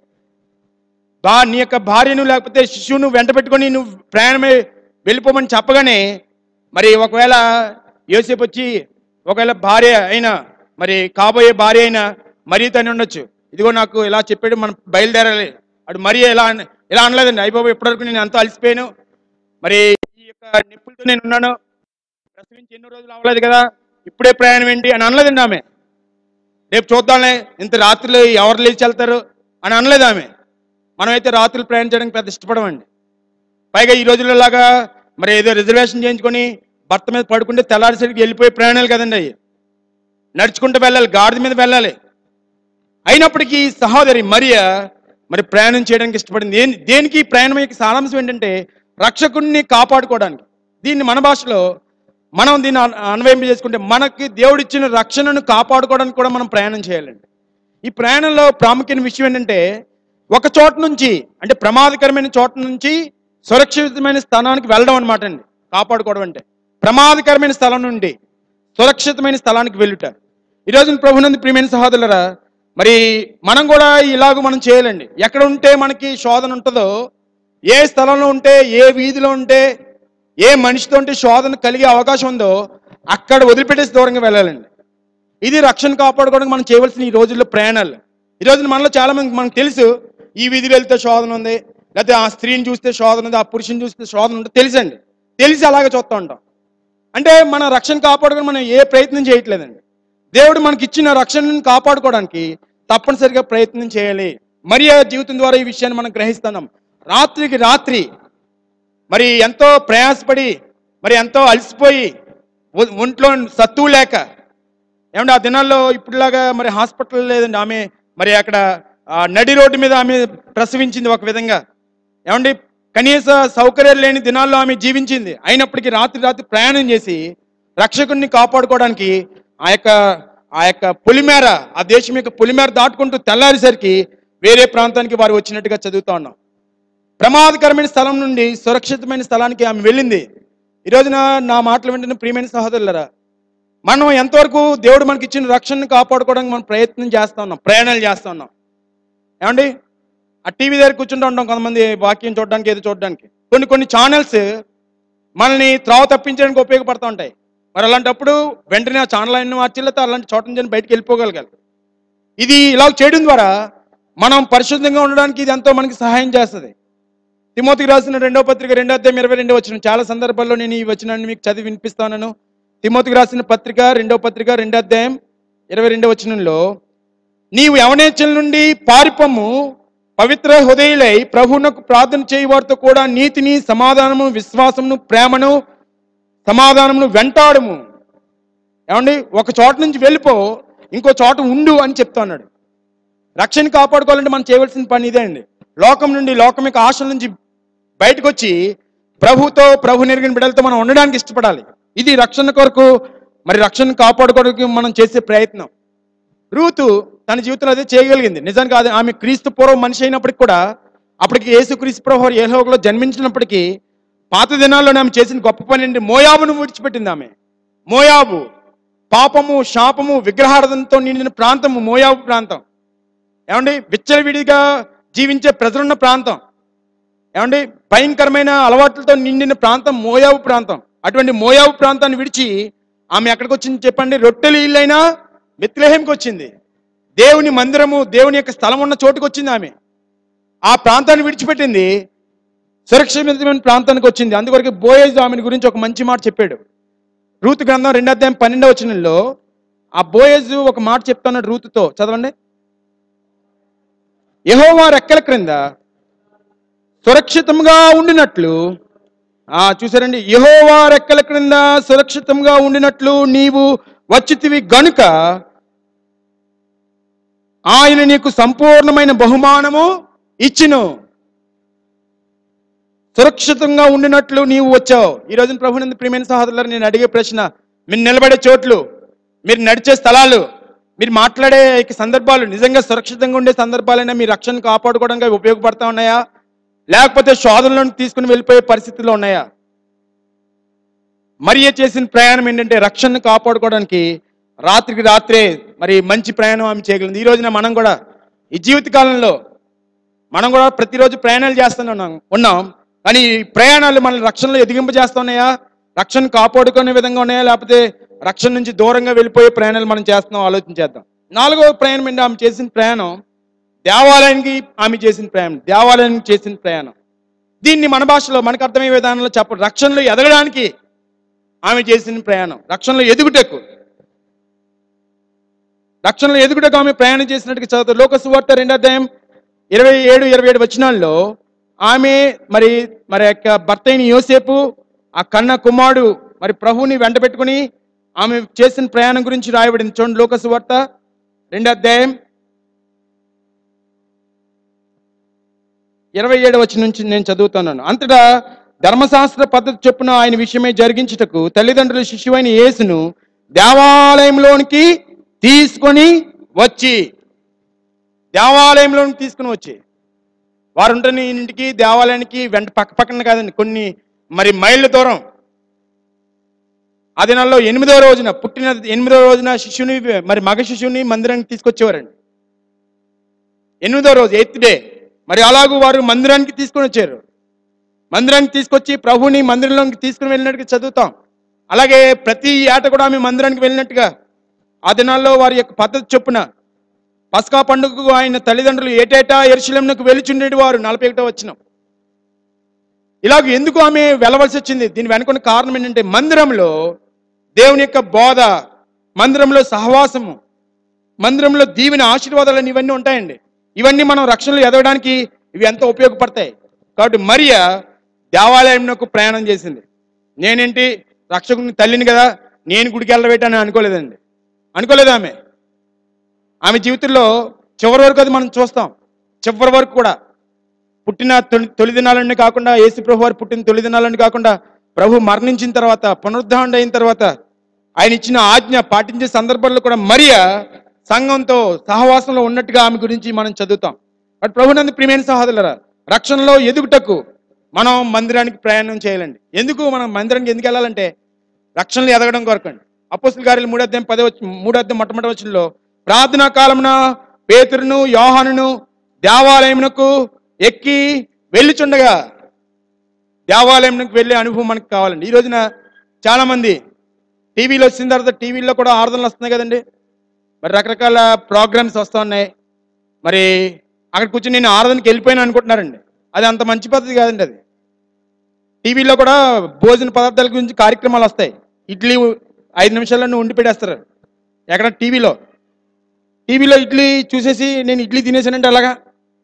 Speaker 1: బా నీ యొక్క భార్యను లేకపోతే శిశువును వెంట పెట్టుకొని నువ్వు ప్రయాణమే వెళ్ళిపోమని చెప్పగానే మరి ఒకవేళ యోసేపు వచ్చి ఒకవేళ భార్య అయినా మరి కాబోయే భార్య అయినా మరీ తని ఉండొచ్చు ఇదిగో నాకు ఇలా చెప్పాడు మనం బయలుదేరాలి అటు మరీ ఇలా అన- ఇలా అనలేదండి అయిపోయి ఇప్పటివరకు నేను అంతా అలసిపోయాను మరి ఈ యొక్క నిప్పులతో నేను ఉన్నాను ప్రసవించి ఎన్నో రోజులు అవ్వలేదు కదా ఇప్పుడే ప్రయాణం ఏంటి అని అనలేదండి ఆమె రేపు చూద్దాంలే ఇంత రాత్రులు ఎవరు లేచి వెళ్తారు అని అనలేదు ఆమె మనమైతే రాత్రులు ప్రయాణం చేయడానికి పెద్ద ఇష్టపడమండి పైగా ఈ రోజుల్లో లాగా మరి ఏదో రిజర్వేషన్ చేయించుకొని భర్త మీద పడుకుంటే తెల్లారిసరికి వెళ్ళిపోయే ప్రయాణాలు కదండి అవి నడుచుకుంటూ వెళ్ళాలి గాడిద మీద వెళ్ళాలి అయినప్పటికీ ఈ సహోదరి మరియా మరి ప్రయాణం చేయడానికి ఇష్టపడింది దేని దేనికి ఈ ప్రయాణం యొక్క సారాంశం ఏంటంటే రక్షకుడిని కాపాడుకోవడానికి దీన్ని మన భాషలో మనం దీన్ని అన్- అన్వయింప చేసుకుంటే మనకి దేవుడిచ్చిన రక్షణను కాపాడుకోవడానికి కూడా మనం ప్రయాణం చేయాలండి ఈ ప్రయాణంలో ప్రాముఖ్యమైన విషయం ఏంటంటే ఒక చోట నుంచి అంటే ప్రమాదకరమైన చోట నుంచి సురక్షితమైన స్థానానికి వెళ్ళడం అనమాట అండి కాపాడుకోవడం అంటే ప్రమాదకరమైన స్థలం నుండి సురక్షితమైన స్థలానికి వెళ్ళుట ఈరోజు ప్రభునందు ప్రియమైన సహోదరులరా మరి మనం కూడా ఇలాగ మనం చేయాలండి ఎక్కడ ఉంటే మనకి శోధన ఉంటుందో ఏ స్థలంలో ఉంటే ఏ వీధిలో ఉంటే ఏ మనిషితో ఉంటే శోధన కలిగే అవకాశం ఉందో అక్కడ వదిలిపెట్టేసి దూరంగా వెళ్ళాలండి ఇది రక్షణ కాపాడుకోవడానికి మనం చేయవలసిన ఈ రోజుల్లో ప్రయాణాలు ఈ రోజున మనలో చాలా మంది మనకు తెలుసు ఈ వీధిలో వెళ్తే శోధన ఉంది లేకపోతే ఆ స్త్రీని చూస్తే శోధన ఉంది ఆ పురుషుని చూస్తే శోధన ఉంది తెలుసండి తెలిసి అలాగే చూస్తూ ఉంటాం అంటే మన రక్షణ కాపాడుకొని మనం ఏ ప్రయత్నం చేయట్లేదండి దేవుడు మనకి ఇచ్చిన రక్షణను కాపాడుకోవడానికి తప్పనిసరిగా ప్రయత్నం చేయాలి మరి ఆ జీవితం ద్వారా ఈ విషయాన్ని మనం గ్రహిస్తున్నాం రాత్రికి రాత్రి మరి ఎంతో ప్రయాసపడి మరి ఎంతో అలసిపోయి ఒ- ఒంట్లో సత్తువు లేక ఏమంటే ఆ దినాల్లో ఇప్పుడులాగా మరి హాస్పిటల్ లేదండి ఆమె మరి అక్కడ ఆ, నడి రోడ్డు మీద ఆమె ప్రసవించింది ఒక విధంగా ఏమండి కనీస సౌకర్యాలు లేని దినాల్లో ఆమె జీవించింది అయినప్పటికీ రాత్రి రాత్రి ప్రయాణం చేసి రక్షకుడిని కాపాడుకోవడానికి ఆ యొక్క ఆ యొక్క పొలిమేర ఆ దేశం యొక్క పొలిమేర దాటుకుంటూ తెల్లారేసరికి వేరే ప్రాంతానికి వారు వచ్చినట్టుగా చదువుతా ఉన్నాం ప్రమాదకరమైన స్థలం నుండి సురక్షితమైన స్థలానికి ఆమె వెళ్ళింది ఈ రోజున నా మాటలు వింటున్న ప్రియమైన సహోదరులరా మనం ఎంతవరకు దేవుడు మనకి ఇచ్చిన రక్షణను కాపాడుకోవడానికి మనం ప్రయత్నం చేస్తా ఉన్నాం ప్రయాణాలు చేస్తా ఉన్నాం ఏమండి ఆ టీవీ దగ్గర కూర్చుంటూ ఉంటాం కొంతమంది వాక్యం చూడడానికి ఏదో చూడడానికి కొన్ని కొన్ని ఛానల్స్ మనల్ని త్రావ తప్పించడానికి ఉపయోగపడుతూ ఉంటాయి మరి అలాంటప్పుడు వెంటనే ఆ ఛానల్ అయిన మార్చిల్లతో అలాంటి చోట నుంచి బయటకు వెళ్ళిపోగలగాలి ఇది ఇలా చేయడం ద్వారా మనం పరిశుద్ధంగా ఉండడానికి ఇది ఎంతో మనకి సహాయం చేస్తుంది తిమోతికి రాసిన రెండో పత్రిక రెండో అధ్యాయం ఇరవై రెండో వచ్చిన చాలా సందర్భాల్లో నేను ఈ వచనాన్ని మీకు చదివి వినిపిస్తాను తిమోతికి రాసిన పత్రిక రెండో పత్రిక రెండో అధ్యాయం ఇరవై రెండో వచనంలో నీవు యవనేచ్చల నుండి పారిపము పవిత్ర హృదయులై ప్రభువునకు ప్రార్థన చేయి వారితో కూడా నీతిని సమాధానము విశ్వాసమును ప్రేమను సమాధానమును వెంటాడము ఏమండి ఒక చోట నుంచి వెళ్ళిపో ఇంకో చోట ఉండు అని చెప్తా ఉన్నాడు రక్షణ కాపాడుకోవాలంటే మనం చేయవలసిన పని ఇదే అండి లోకం నుండి లోకం యొక్క ఆశల నుంచి బయటకు వచ్చి ప్రభుతో ప్రభు నెరిగిన బిడ్డలతో మనం ఉండడానికి ఇష్టపడాలి ఇది రక్షణ కొరకు మరి రక్షణ కాపాడుకోవడానికి మనం చేసే ప్రయత్నం రూతు తన జీవితంలో అదే చేయగలిగింది నిజానికి అది ఆమె క్రీస్తు పూర్వం మనిషి అయినప్పటికి కూడా అప్పటికి యేసు క్రీస్తు ప్రభు ఏహోగలో జన్మించినప్పటికీ పాత దినాల్లో ఆమె చేసిన గొప్ప పని ఏంటి మోయాబును విడిచిపెట్టింది ఆమె మోయాబు పాపము శాపము విగ్రహార్థంతో నిండిన ప్రాంతము మోయాబు ప్రాంతం ఏమండి విచ్చలవిడిగా జీవించే ప్రజలున్న ప్రాంతం ఏమండి భయంకరమైన అలవాట్లతో నిండిన ప్రాంతం మోయాబు ప్రాంతం అటువంటి మోయాబు ప్రాంతాన్ని విడిచి ఆమె ఎక్కడికి వచ్చింది చెప్పండి రొట్టెలు ఇల్లైనా మిత్రహేంకి వచ్చింది దేవుని మందిరము దేవుని యొక్క స్థలం ఉన్న చోటుకు వచ్చింది ఆమె ఆ ప్రాంతాన్ని విడిచిపెట్టింది సురక్షితమైన ప్రాంతానికి వచ్చింది అందుకొరకు బోయేజ్ ఆమెను గురించి ఒక మంచి మాట చెప్పాడు రూతు గ్రంథం రెండో అధ్యాయం పన్నెండవ వచనంలో ఆ బోయేజ్ ఒక మాట చెప్తున్నాడు రూతుతో చదవండి యెహోవా రెక్కల క్రింద సురక్షితంగా ఉండినట్లు ఆ చూసారండి యెహోవా రెక్కల క్రింద సురక్షితంగా ఉండినట్లు నీవు వచ్చితివి గనుక ఆయన నీకు సంపూర్ణమైన బహుమానము ఇచ్చిను సురక్షితంగా ఉండినట్లు నీవు వచ్చావు ఈ రోజున ప్రభునందు ప్రియమైన సహోదరులు నేను అడిగే ప్రశ్న మీరు నిలబడే చోట్లు మీరు నడిచే స్థలాలు మీరు మాట్లాడే ఈ సందర్భాలు నిజంగా సురక్షితంగా ఉండే సందర్భాలైనా మీ రక్షణ కాపాడుకోవడానికి అవి ఉపయోగపడతా ఉన్నాయా లేకపోతే శోధనలను తీసుకుని వెళ్ళిపోయే పరిస్థితుల్లో ఉన్నాయా మరియ చేసిన ప్రయాణం ఏంటంటే రక్షణను కాపాడుకోవడానికి రాత్రికి రాత్రే మరి మంచి ప్రయాణం ఆమె చేయగలిగింది ఈ రోజున మనం కూడా ఈ జీవిత కాలంలో మనం కూడా ప్రతిరోజు ప్రయాణాలు చేస్తూనే ఉన్నాం ఉన్నాం కానీ ఈ ప్రయాణాలు మన రక్షణలో ఎదిగింపజేస్తున్నాయా రక్షణ కాపాడుకునే విధంగా ఉన్నాయా లేకపోతే రక్షణ నుంచి దూరంగా వెళ్ళిపోయే ప్రయాణాలు మనం చేస్తున్నాం ఆలోచన చేద్దాం నాలుగవ ప్రయాణం ఏంటి ఆమె చేసిన ప్రయాణం దేవాలయానికి ఆమె చేసిన ప్రయాణం దేవాలయానికి చేసిన ప్రయాణం దీన్ని మన భాషలో మనకు అర్థమయ్యే విధానంలో చెప్ప రక్షణలో ఎదగడానికి ఆమె చేసిన ప్రయాణం రక్షణలో ఎదుగుటకు రక్షణలో ఎదుగుటకు ఆమె ప్రయాణం చేసినట్టుగా చదువుతారు లోక సువార్త రెండో అధ్యాయం ఇరవై ఏడు ఇరవై ఏడు వచనాల్లో ఆమె మరి మరి యొక్క భర్త అయిన యోసేపు ఆ కన్న కుమారుడు మరి ప్రభువుని వెంట పెట్టుకుని ఆమె చేసిన ప్రయాణం గురించి రాయబడింది చూడండి లోక సువార్త రెండో అధ్యాయం ఇరవై ఏడు వచ్చి నుంచి నేను చదువుతున్నాను అంతటా ధర్మశాస్త్ర పద్ధతి చొప్పున ఆయన విషయమై జరిగించుటకు తల్లిదండ్రులు శిశువైన యేసును దేవాలయంలోనికి తీసుకొని వచ్చి దేవాలయంలోనికి తీసుకుని వచ్చి వారు ఉంటున్న ఇంటికి దేవాలయానికి వెంట పక్క పక్కన కాదండి కొన్ని మరి మైళ్ళ దూరం ఆ దినాల్లో ఎనిమిదో రోజున పుట్టిన ఎనిమిదో రోజున శిశువుని మరి మగ శిశువుని మందిరానికి తీసుకొచ్చేవారండి ఎనిమిదో రోజు ఎయిత్ డే మరి అలాగూ వారు మందిరానికి తీసుకొని వచ్చారు మందిరానికి తీసుకొచ్చి ప్రభుని మందిరంలోకి తీసుకుని వెళ్ళినట్టుగా చదువుతాం అలాగే ప్రతి ఏట కూడా ఆమె మందిరానికి వెళ్ళినట్టుగా ఆ దినాల్లో వారి యొక్క పద్ధతి చొప్పున పస్కా పండుగకు ఆయన తల్లిదండ్రులు ఏటేటా ఎరుశలంకు వెలుచుండేటి వారు నలభై ఒకటో వచ్చినాం ఇలాగ ఎందుకు ఆమె వెళ్ళవలసి వచ్చింది దీని వెనుకున్న కారణం ఏంటంటే మందిరంలో దేవుని యొక్క బోధ మందిరంలో సహవాసము మందిరంలో దీవెన ఆశీర్వాదాలు ఇవన్నీ ఉంటాయండి ఇవన్నీ మనం రక్షణలో ఎదగడానికి ఇవి ఎంతో ఉపయోగపడతాయి కాబట్టి మరియ దేవాలయంకు ప్రయాణం చేసింది నేనేంటి రక్షకుని తల్లిని కదా నేను గుడికి వెళ్ళబెట్టాను అనుకోలేదండి అనుకోలేదు ఆమె ఆమె జీవితంలో చివరి వరకు అది మనం చూస్తాం చివరి వరకు కూడా పుట్టిన తొలి తొలి దినాలని కాకుండా యేసు ప్రభు వారు పుట్టిన తొలి దినాలని కాకుండా ప్రభు మరణించిన తర్వాత పునరుద్ధరణ అయిన తర్వాత ఆయన ఇచ్చిన ఆజ్ఞ పాటించే సందర్భాల్లో కూడా మరియ సంఘంతో సహవాసంలో ఉన్నట్టుగా ఆమె గురించి మనం చదువుతాం బట్ ప్రభునందు ప్రియమైన సహోదరులరా రక్షణలో ఎదుగుటకు మనం మందిరానికి ప్రయాణం చేయాలండి ఎందుకు మనం మందిరానికి ఎందుకు వెళ్ళాలంటే రక్షణలో ఎదగడం కొరకు అండి అపోస్తుల గారి మూడో అధ్యాయం పదే వచ్చి మూడో అధ్యాయం మొట్టమొదటి వచ్చినలో ప్రార్థనా కాలమున పేతురును యోహానును దేవాలయమునకు ఎక్కి వెళ్ళుచుండగా దేవాలయంకి వెళ్ళే అనుభవం మనకు కావాలండి ఈ రోజున చాలా మంది టీవీలో వచ్చిన తర్వాత టీవీలో కూడా ఆరాధనలు వస్తున్నాయి కదండి మరి రకరకాల ప్రోగ్రామ్స్ వస్తూ ఉన్నాయి మరి అక్కడ కూర్చొని నేను ఆరాధనకి వెళ్ళిపోయాను అనుకుంటున్నారండి అది అంత మంచి పద్ధతి కాదండి అది టీవీలో కూడా భోజన పదార్థాల గురించి కార్యక్రమాలు వస్తాయి ఇడ్లీ ఐదు నిమిషాల్లో ఉండి పెట్టేస్తారు ఎక్కడ టీవీలో టీవీలో ఇడ్లీ చూసేసి నేను ఇడ్లీ తినేసానంటే అలాగా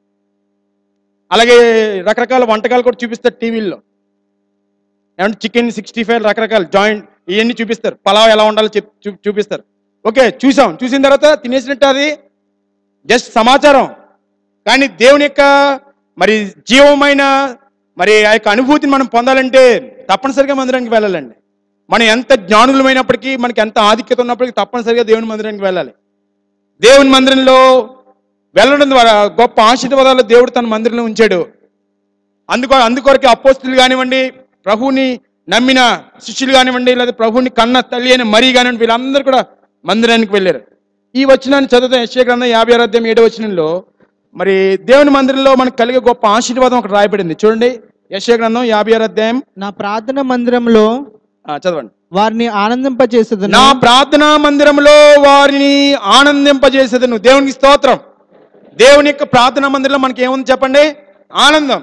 Speaker 1: అలాగే రకరకాల వంటకాలు కూడా చూపిస్తారు టీవీల్లో ఏమంటే చికెన్ సిక్స్టీ ఫైవ్ రకరకాల జాయింట్ ఇవన్నీ చూపిస్తారు పలావ్ ఎలా ఉండాలో చెప్ చూ- చూపిస్తారు ఓకే చూసాం చూసిన తర్వాత తినేసినట్టు అది జస్ట్ సమాచారం కానీ దేవుని యొక్క మరి జీవమైన మరి ఆ యొక్క అనుభూతిని మనం పొందాలంటే తప్పనిసరిగా మందిరానికి వెళ్ళాలండి మనం ఎంత జ్ఞానులమైనప్పటికీ మనకి ఎంత ఆధిక్యత ఉన్నప్పటికీ తప్పనిసరిగా దేవుని మందిరానికి వెళ్ళాలి దేవుని మందిరంలో వెళ్ళడం ద్వారా గొప్ప ఆశీర్వాదాలు దేవుడు తన మందిరంలో ఉంచాడు అందుకో అందుకొరకే అపోస్తులు కానివ్వండి ప్రభువుని నమ్మిన శిష్యులు కానివ్వండి లేదా ప్రభువుని కన్న తల్లి అయిన మరీ కానివ్వండి వీళ్ళందరూ కూడా మందిరానికి వెళ్ళారు ఈ వచనాన్ని చదువుతాం యశ్య గ్రంథం యాభై అధ్యాయం ఏడో వచనంలో మరి దేవుని మందిరంలో మనకు కలిగే గొప్ప ఆశీర్వాదం ఒకటి రాయబడింది చూడండి యశ్య గ్రంథం యాభై అధ్యాయం
Speaker 2: నా ప్రార్థన మందిరంలో
Speaker 1: ఆ, చదవండి
Speaker 2: వారిని ఆనందింపచేసేదను
Speaker 1: నా ప్రార్థనా మందిరంలో వారిని ఆనందింపజేసేదను దేవునికి స్తోత్రం దేవుని యొక్క ప్రార్థనా మందిరంలో మనకి ఏముంది చెప్పండి ఆనందం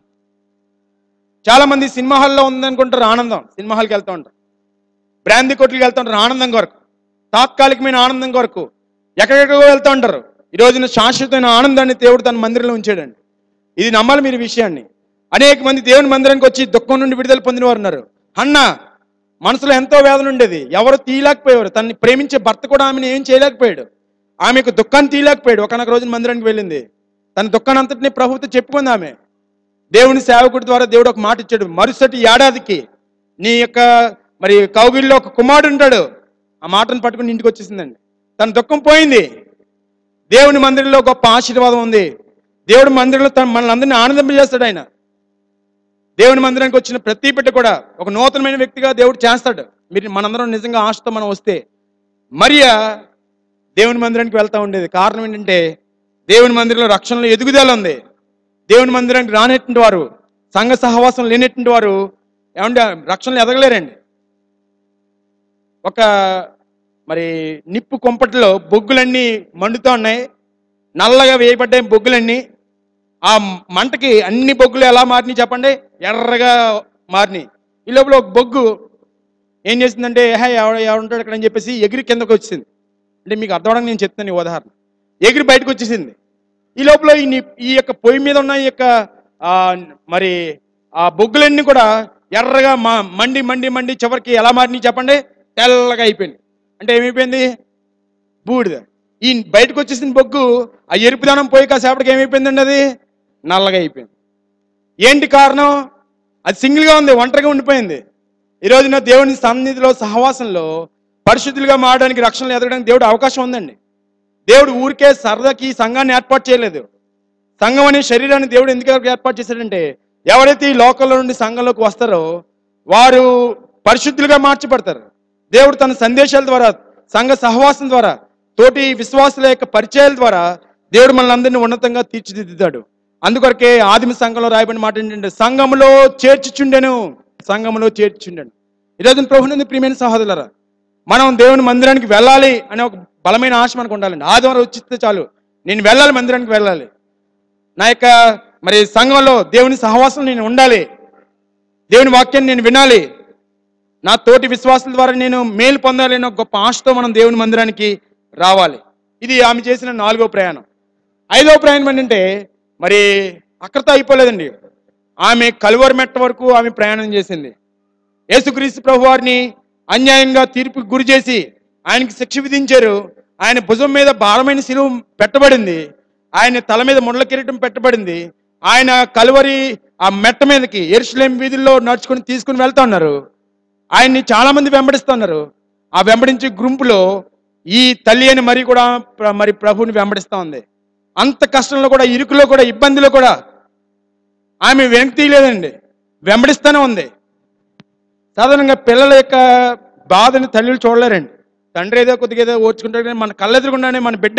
Speaker 1: చాలా మంది సినిమా హాల్లో ఉందనుకుంటారు ఆనందం సినిమా హాల్కి వెళ్తూ ఉంటారు బ్రాందీ కొట్లకి వెళ్తూ ఉంటారు ఆనందం కొరకు తాత్కాలికమైన ఆనందం కొరకు ఎక్కడెక్కడికో వెళ్తూ ఉంటారు ఈ రోజున శాశ్వతమైన ఆనందాన్ని దేవుడు తన మందిరంలో ఉంచాడండి ఇది నమ్మాలి మీరు ఈ విషయాన్ని అనేక మంది దేవుని మందిరానికి వచ్చి దుఃఖం నుండి విడుదల పొందిన వారు ఉన్నారు అన్న మనసులో ఎంతో వేదన ఉండేది ఎవరు తీయలేకపోయేవారు తనని ప్రేమించే భర్త కూడా ఆమెను ఏం చేయలేకపోయాడు ఆమెకు దుఃఖాన్ని తీయలేకపోయాడు ఒకనొక రోజు మందిరానికి వెళ్ళింది తన దుఃఖాన్ని అంతటిని ప్రభుత్వం చెప్పుకుంది ఆమె దేవుని సేవకుడి ద్వారా దేవుడు ఒక మాట ఇచ్చాడు మరుసటి ఏడాదికి నీ యొక్క మరి కౌగిల్లో ఒక కుమారుడు ఉంటాడు ఆ మాటను పట్టుకుని ఇంటికి వచ్చేసిందండి తన దుఃఖం పోయింది దేవుని మందిరంలో గొప్ప ఆశీర్వాదం ఉంది దేవుడి మందిరంలో తన మనల్ని అందరినీ ఆనందింపజేస్తాడు ఆయన దేవుని మందిరానికి వచ్చిన ప్రతి బిడ్డ కూడా ఒక నూతనమైన వ్యక్తిగా దేవుడు చేస్తాడు మీరు మనందరం నిజంగా ఆశతో మనం వస్తే మరియా దేవుని మందిరానికి వెళ్తా ఉండేది కారణం ఏంటంటే దేవుని మందిరంలో రక్షణలో ఎదుగుదల ఉంది దేవుని మందిరానికి రానటువంటి వారు సంఘ సహవాసం లేనటువంటి వారు ఏమంటే రక్షణలో ఎదగలేరండి ఒక మరి నిప్పు కొంపట్లో బొగ్గులన్నీ మండుతూ ఉన్నాయి నల్లగా వేయబడ్డాయి బొగ్గులన్నీ ఆ మంటకి అన్ని బొగ్గులు ఎలా మారినాయి చెప్పండి ఎర్రగా మారినాయి ఈ లోపల ఒక బొగ్గు ఏం చేసిందంటే హే ఎవడ ఎవడుంటాడు ఇక్కడ అని చెప్పేసి ఎగిరి కిందకు వచ్చింది అంటే మీకు అర్థం అవడానికి నేను చెప్తాను ఈ ఉదాహరణ ఎగిరి బయటకు వచ్చేసింది ఈ లోపల ఈ ని- ఈ యొక్క పొయ్యి మీద ఉన్న ఈ యొక్క ఆ, మరి ఆ బొగ్గులన్నీ కూడా ఎర్రగా మా మండి మండి మండి చివరికి ఎలా మారినాయి చెప్పండి తెల్లగా అయిపోయింది అంటే ఏమైపోయింది బూడిద ఈ బయటకు వచ్చేసిన బొగ్గు ఆ ఎరుపుదనం పోయి కాసేపటికి ఏమైపోయిందండి అది నల్లగా అయిపోయింది ఏంటి కారణం అది సింగిల్గా ఉంది ఒంటరిగా ఉండిపోయింది ఈ రోజున దేవుని సన్నిధిలో సహవాసంలో పరిశుద్ధులుగా మారడానికి రక్షణలు ఎదగడానికి దేవుడు అవకాశం ఉందండి దేవుడు ఊరికే సరదాకి ఈ సంఘాన్ని ఏర్పాటు చేయలేదు సంఘం అనే శరీరాన్ని దేవుడు ఎందుకు ఏర్పాటు చేశాడంటే ఎవరైతే ఈ లోకంలో నుండి సంఘంలోకి వస్తారో వారు పరిశుద్ధులుగా మార్చబడతారు దేవుడు తన సందేశాల ద్వారా సంఘ సహవాసం ద్వారా తోటి విశ్వాసుల యొక్క పరిచయాల ద్వారా దేవుడు మనల్ని అందరినీ ఉన్నతంగా తీర్చిదిద్దుతాడు అందుకొరకే ఆదిమ సంఘంలో రాయబడిన మాట ఏంటంటే సంఘములో చేర్చుచుండెను సంఘములో చేర్చుచుండెను ఈరోజు ప్రభునంది ప్రియమైన సహోదరులరా మనం దేవుని మందిరానికి వెళ్ళాలి అనే ఒక బలమైన ఆశ మనకు ఉండాలండి ఆదివారం వచ్చిస్తే చాలు నేను వెళ్ళాలి మందిరానికి వెళ్ళాలి నా యొక్క మరి సంఘంలో దేవుని సహవాసం నేను ఉండాలి దేవుని వాక్యాన్ని నేను వినాలి నా తోటి విశ్వాసుల ద్వారా నేను మేలు పొందాలి అనే ఒక గొప్ప ఆశతో మనం దేవుని మందిరానికి రావాలి ఇది ఆమె చేసిన నాలుగో ప్రయాణం ఐదో ప్రయాణం ఏంటంటే మరి అక్కడితో అయిపోలేదండి ఆమె కలువరి మెట్ట వరకు ఆమె ప్రయాణం చేసింది యేసుక్రీస్తు ప్రభు వారిని అన్యాయంగా తీర్పుకి గురి చేసి ఆయనకి శిక్ష విధించారు ఆయన భుజం మీద భారమైన శిలువ పెట్టబడింది ఆయన తల మీద ముళ్ళ కిరీటం పెట్టబడింది ఆయన కలువరి ఆ మెట్ట మీదకి ఎరుసలేం వీధుల్లో నడుచుకుని తీసుకుని వెళ్తా ఉన్నారు ఆయన్ని చాలా మంది వెంబడిస్తున్నారు ఆ వెంబడించే గుంపులో ఈ తల్లి అని మరి కూడా ప్ర- మరి ప్రభువుని వెంబడిస్తా ఉంది అంత కష్టంలో కూడా ఇరుకులో కూడా ఇబ్బందిలో కూడా ఆమె వెనక్కి తీయలేదండి వెంబడిస్తూనే ఉంది సాధారణంగా పిల్లల యొక్క బాధని తల్లులు చూడలేరండి తండ్రి ఏదో కొద్దిగా ఏదో ఓర్చుకుంటాడు కానీ మన కళ్ళెదురుగుండానే మన బిడ్డ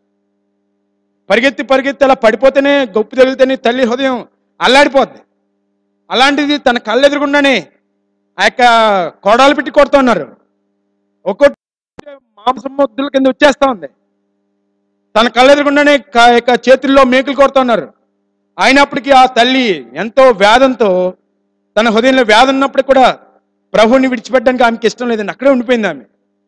Speaker 1: పరిగెత్తి పరిగెత్తి అలా పడిపోతేనే గొప్ప తగిలితేనే తల్లి హృదయం అల్లాడిపోద్ది అలాంటిది తన కళ్ళెదురుగుండానే ఆ యొక్క కోడాలు పెట్టి కొడుతున్నారు ఒక్కొక్క మాంసం ముద్దుల కింద వచ్చేస్తా ఉంది తన కళ్ళెదురుగుండానే క- యొక్క చేతుల్లో మేకులు కొడుతున్నారు అయినప్పటికీ ఆ తల్లి ఎంతో వేదంతో తన హృదయంలో వ్యాధి ఉన్నప్పుడు కూడా ప్రభువుని విడిచిపెట్టడానికి ఆమెకి ఇష్టం లేదండి అక్కడే ఉండిపోయింది ఆమె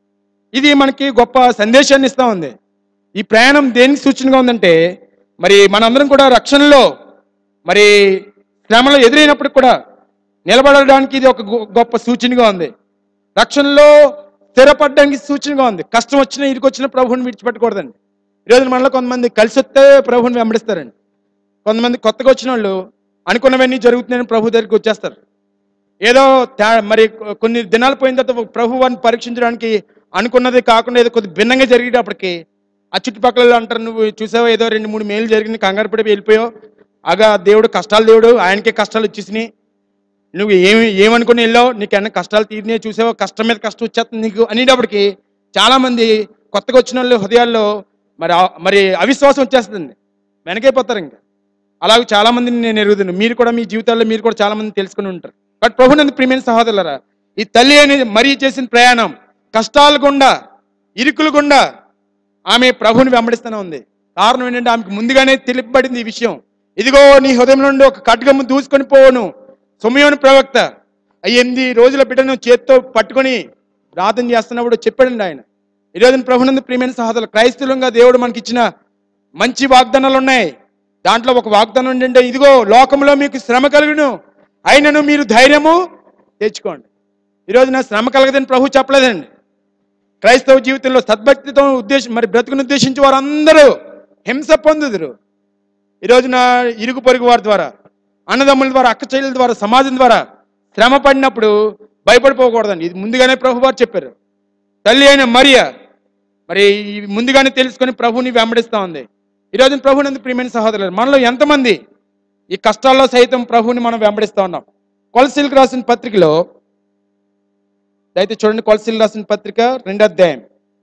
Speaker 1: ఇది మనకి గొప్ప సందేశాన్ని ఇస్తా ఉంది ఈ ప్రయాణం దేనికి సూచనగా ఉందంటే మరి మనందరం కూడా రక్షణలో మరి శ్రమలో ఎదురైనప్పుడు కూడా నిలబడడానికి ఇది ఒక గొ- గొప్ప సూచనగా ఉంది రక్షణలో స్థిరపడడానికి సూచనగా ఉంది కష్టం వచ్చినా ఇరుకు వచ్చిన ప్రభువుని విడిచిపెట్టకూడదండి ఈరోజు మనలో కొంతమంది కలిసి వస్తే ప్రభువుని వెంబడిస్తారండి కొంతమంది కొత్తగా వచ్చిన వాళ్ళు అనుకున్నవన్నీ జరుగుతున్నాయని ప్రభు దగ్గరికి వచ్చేస్తారు ఏదో తే- మరి కొ- కొన్ని దినాలు పోయిన తర్వాత ప్రభు వారిని పరీక్షించడానికి అనుకున్నది కాకుండా ఏదో కొద్ది భిన్నంగా జరిగేటప్పటికి ఆ చుట్టుపక్కల అంటారు నువ్వు చూసావో ఏదో రెండు మూడు మేలు జరిగింది కంగారు పడి వెళ్ళిపోయావు అగా దేవుడు కష్టాలు దేవుడు ఆయనకే కష్టాలు వచ్చేసినాయి నువ్వు ఏమి ఏమనుకుని వెళ్ళావు నీకు ఎన్న కష్టాలు తీరినాయి చూసావో కష్టం మీద కష్టం వచ్చేస్తుంది నీకు అనేటప్పటికి చాలామంది కొత్తగా వచ్చిన వాళ్ళు హృదయాల్లో మరి ఆ- మరి అవిశ్వాసం వచ్చేస్తుంది వెనకైపోతారు ఇంకా అలాగే చాలా మందిని నేను ఎరుగుతున్నాను మీరు కూడా మీ జీవితాల్లో మీరు కూడా చాలా మంది తెలుసుకుని ఉంటారు బట్ ప్రభునందు ప్రియమైన సహోదరులరా ఈ తల్లి అనేది మరీ చేసిన ప్రయాణం కష్టాల గుండా ఇరుకుల గుండా ఆమె ప్రభుని వెంబడిస్తూనే ఉంది కారణం ఏంటంటే ఆమెకు ముందుగానే తెలిపబడింది ఈ విషయం ఇదిగో నీ హృదయం నుండి ఒక ఖడ్గము దూసుకొని పోవును సొమయోని ప్రవక్త ఆ ఎనిమిది రోజుల బిడ్డను చేత్తో పట్టుకొని ప్రార్థన చేస్తున్నప్పుడు చెప్పాడండి ఆయన ఈరోజు ప్రభునందు ప్రియమైన సహోదరులు క్రైస్తవులంగా దేవుడు మనకి ఇచ్చిన మంచి వాగ్దానాలు ఉన్నాయి దాంట్లో ఒక వాగ్దానం ఏంటంటే ఇదిగో లోకంలో మీకు శ్రమ కలుగును అయినను మీరు ధైర్యము తెచ్చుకోండి ఈరోజు నా శ్రమ కలగదని ప్రభు చెప్పలేదండి క్రైస్తవ జీవితంలో సద్భక్తితో ఉద్దేశం మరి బ్రతుకును ఉద్దేశించి వారందరూ హింస పొందుదురు ఈరోజు నా ఇరుగు పొరుగు వారి ద్వారా అన్నదమ్ముల ద్వారా అక్క చెల్లెల ద్వారా సమాజం ద్వారా శ్రమ పడినప్పుడు భయపడిపోకూడదండి ఇది ముందుగానే ప్రభు వారు చెప్పారు తల్లి అయిన మరియ మరి ఈ ముందుగానే తెలుసుకొని ప్రభుని వెంబడిస్తా ఉంది ఈరోజు ప్రభునందు ప్రియమైన సహోదరులు మనలో ఎంతమంది ఈ కష్టాల్లో సైతం ప్రభుని మనం వెంబడిస్తా ఉన్నాం కొలసీలకు రాసిన పత్రికలో అయితే చూడండి కొలసీలు రాసిన పత్రిక రెండో అధ్యాయం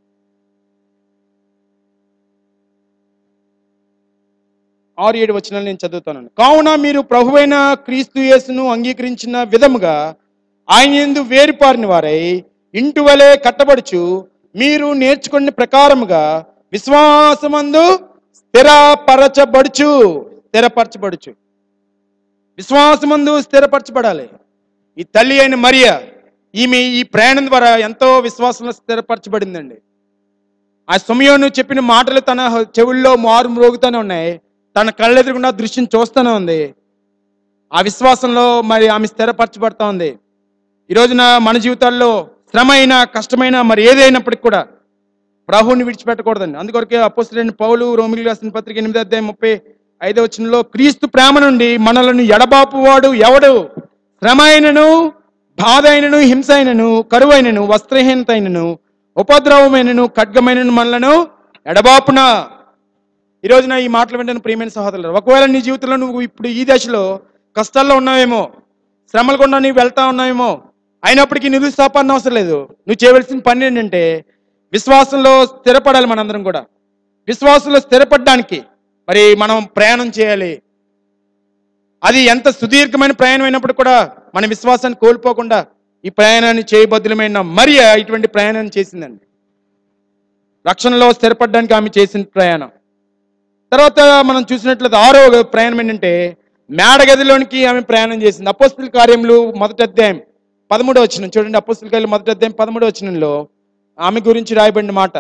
Speaker 1: ఆరు ఏడు వచనాలు నేను చదువుతాను కావున మీరు ప్రభువైన క్రీస్తు యేసును అంగీకరించిన విధముగా ఆయన ఎందు వేరుపారిన వారై ఇంటి వలె కట్టబడుచు మీరు నేర్చుకున్న ప్రకారముగా విశ్వాసమందు స్థిరపరచబడుచు స్థిరపరచబడుచు విశ్వాసమందు స్థిరపరచబడాలి ఈ తల్లి అయిన మరియ ఈమె ఈ ప్రయాణం ద్వారా ఎంతో విశ్వాసంలో స్థిరపరచబడిందండి ఆ సమయంలో చెప్పిన మాటలు తన చెవుల్లో మారు మ్రోగుతూనే ఉన్నాయి తన కళ్ళెదురుగుండా దృశ్యం చూస్తూనే ఉంది ఆ విశ్వాసంలో మరి ఆమె స్థిరపరచబడతా ఉంది ఈ రోజున మన జీవితాల్లో శ్రమ అయినా కష్టమైన మరి ఏదైనప్పటికి కూడా ప్రభువుని విడిచిపెట్టకూడదండి అందుకొరకే అపోస్తులైన పౌలు రోమిలి రాసిన పత్రిక ఎనిమిది అధ్యాయం ముప్పై ఐదో వచనంలో క్రీస్తు ప్రేమ నుండి మనలను ఎడబాపువాడు ఎవడు శ్రమ అయినను బాధ అయినను హింస అయినను కరువు అయినను వస్త్రహీనత అయినను ఉపద్రవమైనను ఖడ్గమైనను మనలను ఎడబాపున ఈ రోజున ఈ మాటలు వింటున్న ప్రియమైన సహోదరులు ఒకవేళ నీ జీవితంలో నువ్వు ఇప్పుడు ఈ దశలో కష్టాల్లో ఉన్నావేమో శ్రమలు గుండా నీవు వెళ్తా ఉన్నావేమో అయినప్పటికీ నిరుత్సాపాన్ని అవసరం లేదు నువ్వు చేయవలసిన పని ఏంటంటే విశ్వాసంలో స్థిరపడాలి మనందరం కూడా విశ్వాసంలో స్థిరపడడానికి మరి మనం ప్రయాణం చేయాలి అది ఎంత సుదీర్ఘమైన ప్రయాణం అయినప్పుడు కూడా మన విశ్వాసాన్ని కోల్పోకుండా ఈ ప్రయాణాన్ని చేయబద్దులమైన మరియ ఇటువంటి ప్రయాణాన్ని చేసిందండి రక్షణలో స్థిరపడడానికి ఆమె చేసిన ప్రయాణం తర్వాత మనం చూసినట్లయితే ఆరో ప్రయాణం ఏంటంటే మేడగదిలోనికి ఆమె ప్రయాణం చేసింది అపోస్తుల కార్యములు మొదటి అధ్యాయం పదమూడో వచ్చిన చూడండి అపోస్తుల కార్యాలు మొదటి అధ్యాయం పదమూడో వచనంలో ఆమె గురించి రాయబడిన మాట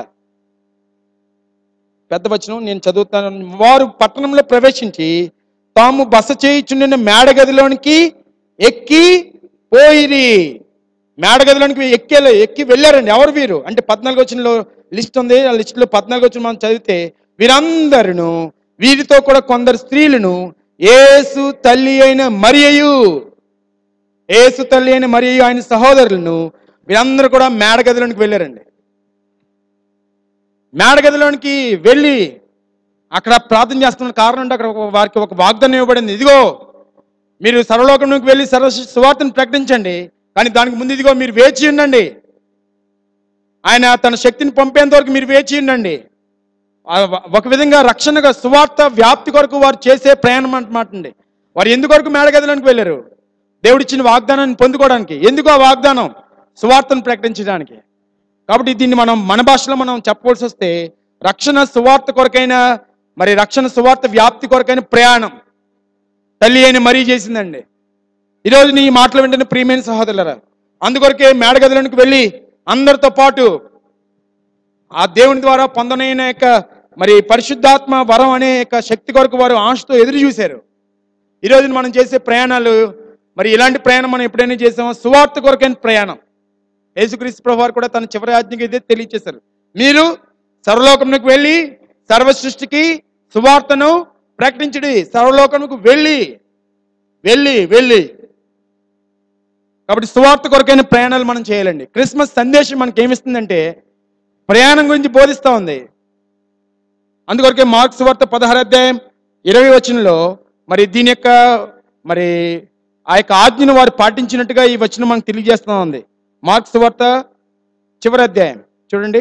Speaker 1: పెద్ద వచనం నేను చదువుతాను వారు పట్టణంలో ప్రవేశించి తాము బస చేయుచుండిన మేడగదిలోనికి ఎక్కి పోయిరి మేడగదిలోనికి ఎక్కే ఎక్కి వెళ్ళారండి ఎవరు వీరు అంటే పద్నాలుగు వచ్చినలో లిస్ట్ ఉంది ఆ లిస్టులో పద్నాలుగు వచ్చిన మనం చదివితే వీరందరూ వీరితో కూడా కొందరు స్త్రీలను ఏసు తల్లి అయిన మరియయు ఏసు తల్లి అయిన మరియు ఆయన సహోదరులను వీరందరూ కూడా మేడగదిలోనికి వెళ్ళారండి మేడగదిలోనికి వెళ్ళి అక్కడ ప్రార్థన చేస్తున్న కారణం అంటే అక్కడ ఒక- వారికి ఒక వాగ్దానం ఇవ్వబడింది ఇదిగో మీరు సర్వలోకంలోకి వెళ్ళి సర్వ సువార్తను ప్రకటించండి కానీ దానికి ముందు ఇదిగో మీరు వేచి ఉండండి ఆయన తన శక్తిని పంపేంత వరకు మీరు వేచి ఉండండి ఆ వ- ఒక విధంగా రక్షణగా సువార్త వ్యాప్తి కొరకు వారు చేసే ప్రయాణం అన్నమాట అండి వారు ఎందుకొరకు మేడగదిలోనికి వెళ్ళారు దేవుడిచ్చిన వాగ్దానాన్ని పొందుకోవడానికి ఎందుకు ఆ వాగ్దానం సువార్తను ప్రకటించడానికి కాబట్టి దీన్ని మనం మన భాషలో మనం చెప్పవలసి వస్తే రక్షణ సువార్త కొరకైన మరి రక్షణ సువార్త వ్యాప్తి కొరకైన ప్రయాణం తల్లి అయిన మరీ చేసిందండి ఈరోజు నీ మాటలు వింటున్న ప్రియమైన సహోదరులరా అందుకొరకే మేడగదిలోనికి వెళ్ళి అందరితో పాటు ఆ దేవుని ద్వారా పొందనైన యొక్క మరి పరిశుద్ధాత్మ వరం అనే యొక్క శక్తి కొరకు వారు ఆశతో ఎదురు చూశారు ఈరోజు మనం చేసే ప్రయాణాలు మరి ఇలాంటి ప్రయాణం మనం ఎప్పుడైనా చేసామో సువార్త కొరకైన ప్రయాణం యేసుక్రీస్తు ప్రభు వారు కూడా తన చివరి ఆజ్ఞకి ఇదే తెలియచేశారు మీరు సర్వలోకంలోకి వెళ్ళి సర్వ సృష్టికి సువార్తను ప్రకటించడి సర్వలోకంకు వెళ్ళి వెళ్ళి వెళ్ళి కాబట్టి సువార్త కొరకైన ప్రయాణాలు మనం చేయాలండి క్రిస్మస్ సందేశం మనకి ఏమిస్తుందంటే ప్రయాణం గురించి బోధిస్తూ ఉంది అందుకొరకే మార్క్స్ వార్త పదహారు అధ్యాయం ఇరవై వచనంలో మరి దీని యొక్క మరి ఆ యొక్క ఆజ్ఞను వారు పాటించినట్టుగా ఈ వచనం మనకు తెలియజేస్తూ ఉంది మార్క్స్ వార్త చివరి అధ్యాయం చూడండి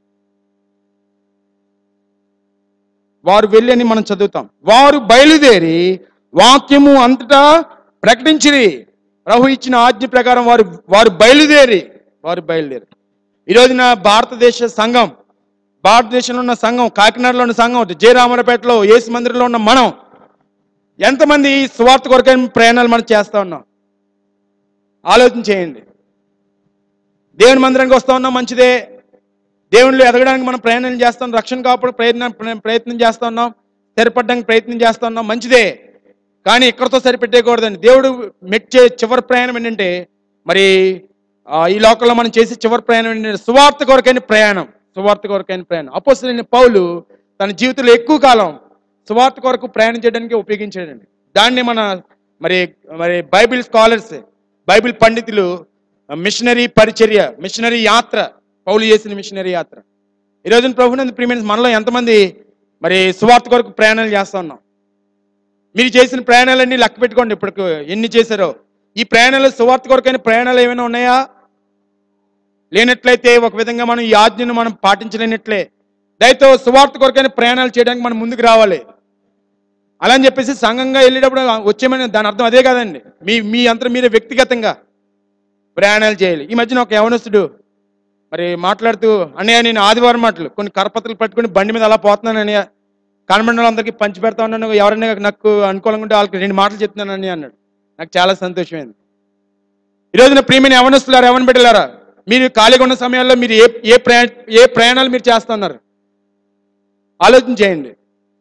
Speaker 1: వారు వెళ్ళి అని మనం చదువుతాం వారు బయలుదేరి వాక్యము అంతటా ప్రకటించిరి ప్రభు ఇచ్చిన ఆజ్ఞ ప్రకారం వారు వారు బయలుదేరి వారు బయలుదేరి ఈ రోజున భారతదేశ సంఘం భారతదేశంలో ఉన్న సంఘం కాకినాడలో ఉన్న సంఘం జయరామరపేటలో యేసు మందిరంలో ఉన్న మనం ఎంతమంది ఈ స్వార్థ కొరకైన ప్రయాణాలు మనం చేస్తా ఉన్నాం ఆలోచన చేయండి దేవుని మందిరానికి వస్తా ఉన్నాం మంచిదే దేవునిలో ఎదగడానికి మనం ప్రయాణం చేస్తాం రక్షణ కాపాడు ప్రయత్నం ప్రయత్నం చేస్తా ఉన్నాం స్థిరపడడానికి ప్రయత్నం చేస్తా ఉన్నాం మంచిదే కానీ ఇక్కడతో సరిపెట్టేయకూడదండి దేవుడు మెచ్చే చివరి ప్రయాణం ఏంటంటే మరి ఆ, ఈ లోకంలో మనం చేసే చివరి ప్రయాణం ఏంటంటే సువార్త కొరకైన ప్రయాణం సువార్త కొరకైన ప్రయాణం అపోసరైన పౌలు తన జీవితంలో ఎక్కువ కాలం సువార్త కొరకు ప్రయాణం చేయడానికి ఉపయోగించాడండి దాన్ని మన మరి మరి బైబిల్ స్కాలర్స్ బైబిల్ పండితులు మిషనరీ పరిచర్య మిషనరీ యాత్ర పౌలు చేసిన మిషనరీ యాత్ర ఈ రోజున ప్రభునందు ప్రియమైన మనలో ఎంతమంది మరి సువార్త కొరకు ప్రయాణాలు చేస్తా ఉన్నాం మీరు చేసిన ప్రయాణాలన్నీ లెక్క పెట్టుకోండి ఇప్పుడు ఎన్ని చేశారో ఈ ప్రయాణాలు సువార్త కొరకైన ప్రయాణాలు ఏమైనా ఉన్నాయా లేనట్లయితే ఒక విధంగా మనం ఈ ఆజ్ఞను మనం పాటించలేనట్లే దయతో సువార్త కొరకైన ప్రయాణాలు చేయడానికి మనం ముందుకు రావాలి అలా అని చెప్పేసి సంఘంగా వెళ్ళేటప్పుడు వచ్చేమని దాని అర్థం అదే కాదండి మీ మీ అంతా మీరే వ్యక్తిగతంగా ప్రయాణాలు చేయాలి ఈ మధ్యన ఒక యవనస్తుడు మరి మాట్లాడుతూ అన్నయ్య నేను ఆదివారం మాటలు కొన్ని కరపత్రలు పట్టుకుని బండి మీద అలా పోతున్నాను అన్నయ్య కనబడిన వాళ్ళందరికీ పంచి పెడతా ఉన్నాను ఎవరైనా నాకు అనుకూలంగా ఉంటే వాళ్ళకి రెండు మాటలు చెప్తున్నాను అని అన్నాడు నాకు చాలా సంతోషమైంది ఈ రోజున ప్రియమైన యవనస్తులారా యవన బిడ్డలారా మీరు ఖాళీగా ఉన్న సమయాల్లో మీరు ఏ ఏ ప్రయా ఏ ప్రయాణాలు మీరు చేస్తున్నారు ఆలోచన చేయండి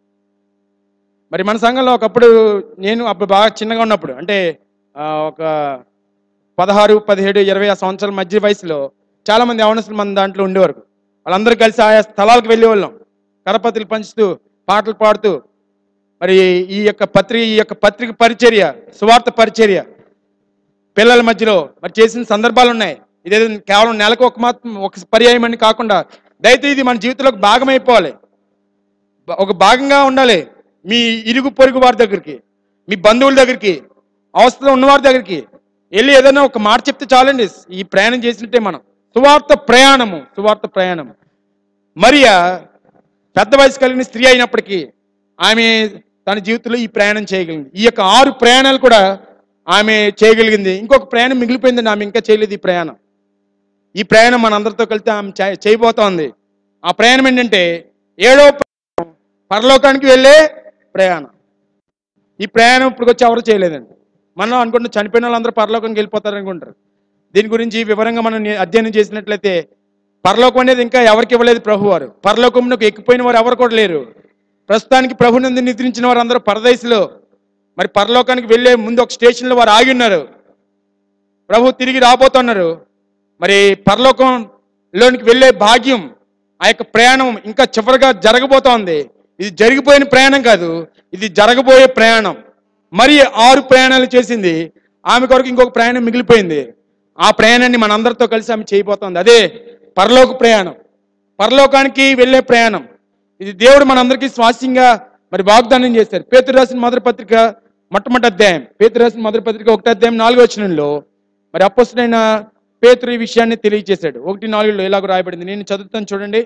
Speaker 1: మరి మన సంఘంలో ఒకప్పుడు నేను అప్పుడు బాగా చిన్నగా ఉన్నప్పుడు అంటే ఆ, ఒక పదహారు పదిహేడు ఇరవై ఆ సంవత్సరాల మధ్య వయసులో చాలా మంది యవనస్తులు మన దాంట్లో ఉండేవారు వాళ్ళందరూ కలిసి ఆయా స్థలాలకు వెళ్ళేవాళ్ళం కరపత్రులు పంచుతూ పాటలు పాడుతూ మరి ఈ యొక్క పత్రిక ఈ యొక్క పత్రిక పరిచర్య సువార్త పరిచర్య పిల్లల మధ్యలో మరి చేసిన సందర్భాలు ఉన్నాయి ఇదేదో కేవలం నెలకు ఒక మాత్రం ఒక పర్యాయం అని కాకుండా దయచేసి ఇది మన జీవితంలో ఒక భాగం అయిపోవాలి బ- ఒక భాగంగా ఉండాలి మీ ఇరుగు పొరుగు వారి దగ్గరికి మీ బంధువుల దగ్గరికి అవసరం ఉన్నవారి దగ్గరికి వెళ్ళి ఏదైనా ఒక మాట చెప్తే చాలండి ఈ ప్రయాణం చేసినట్టే మనం సువార్త ప్రయాణము సువార్త ప్రయాణం మరియా పెద్ద వయసు కలిగిన స్త్రీ అయినప్పటికీ ఆమె తన జీవితంలో ఈ ప్రయాణం చేయగలిగింది ఈ యొక్క ఆరు ప్రయాణాలు కూడా ఆమె చేయగలిగింది ఇంకొక ప్రయాణం మిగిలిపోయిందండి ఆమె ఇంకా చేయలేదు ఈ ప్రయాణం ఈ ప్రయాణం మనందరితో కలిసి ఆమె చే- చేయబోతోంది ఆ ప్రయాణం ఏంటంటే ఏడో ప్రయాణం పరలోకానికి వెళ్ళే ప్రయాణం ఈ ప్రయాణం ఇప్పుడు వచ్చి ఎవరు చేయలేదండి మనం అనుకుంటున్న చనిపోయిన వాళ్ళందరూ పరలోకానికి వెళ్ళిపోతారు అనుకుంటారు దీని గురించి వివరంగా మనం నే- అధ్యయనం చేసినట్లయితే పరలోకం అనేది ఇంకా ఎవరికి ఇవ్వలేదు ప్రభు వారు పరలోకంలోకి ఎక్కిపోయిన వారు ఎవరు కూడా లేరు ప్రస్తుతానికి ప్రభునందు నిద్రించిన వారు అందరూ పరదేశంలో మరి పరలోకానికి వెళ్ళే ముందు ఒక స్టేషన్లో వారు ఆగి ఉన్నారు ప్రభు తిరిగి రాబోతున్నారు మరి పరలోకంలోనికి వెళ్ళే భాగ్యం ఆ యొక్క ప్రయాణం ఇంకా చివరిగా జరగబోతోంది ఇది జరిగిపోయిన ప్రయాణం కాదు ఇది జరగబోయే ప్రయాణం మరి ఆరు ప్రయాణాలు చేసింది ఆమె కొరకు ఇంకొక ప్రయాణం మిగిలిపోయింది ఆ ప్రయాణాన్ని మనందరితో కలిసి ఆమె చేయబోతోంది అదే పరలోక ప్రయాణం పరలోకానికి వెళ్ళే ప్రయాణం ఇది దేవుడు మనందరికీ స్వాస్యంగా మరి వాగ్దానం చేశారు పేతురు రాసిన మొదటి పత్రిక మొట్టమొదటి అధ్యాయం పేతురు రాసిన మొదటి పత్రిక ఒకటి అధ్యాయం నాలుగో వచనంలో మరి అప్పస్తుడైన పేతురు ఈ విషయాన్ని తెలియజేశాడు ఒకటి నాలుగులో ఇలాగ రాయబడింది నేను చదువుతాను చూడండి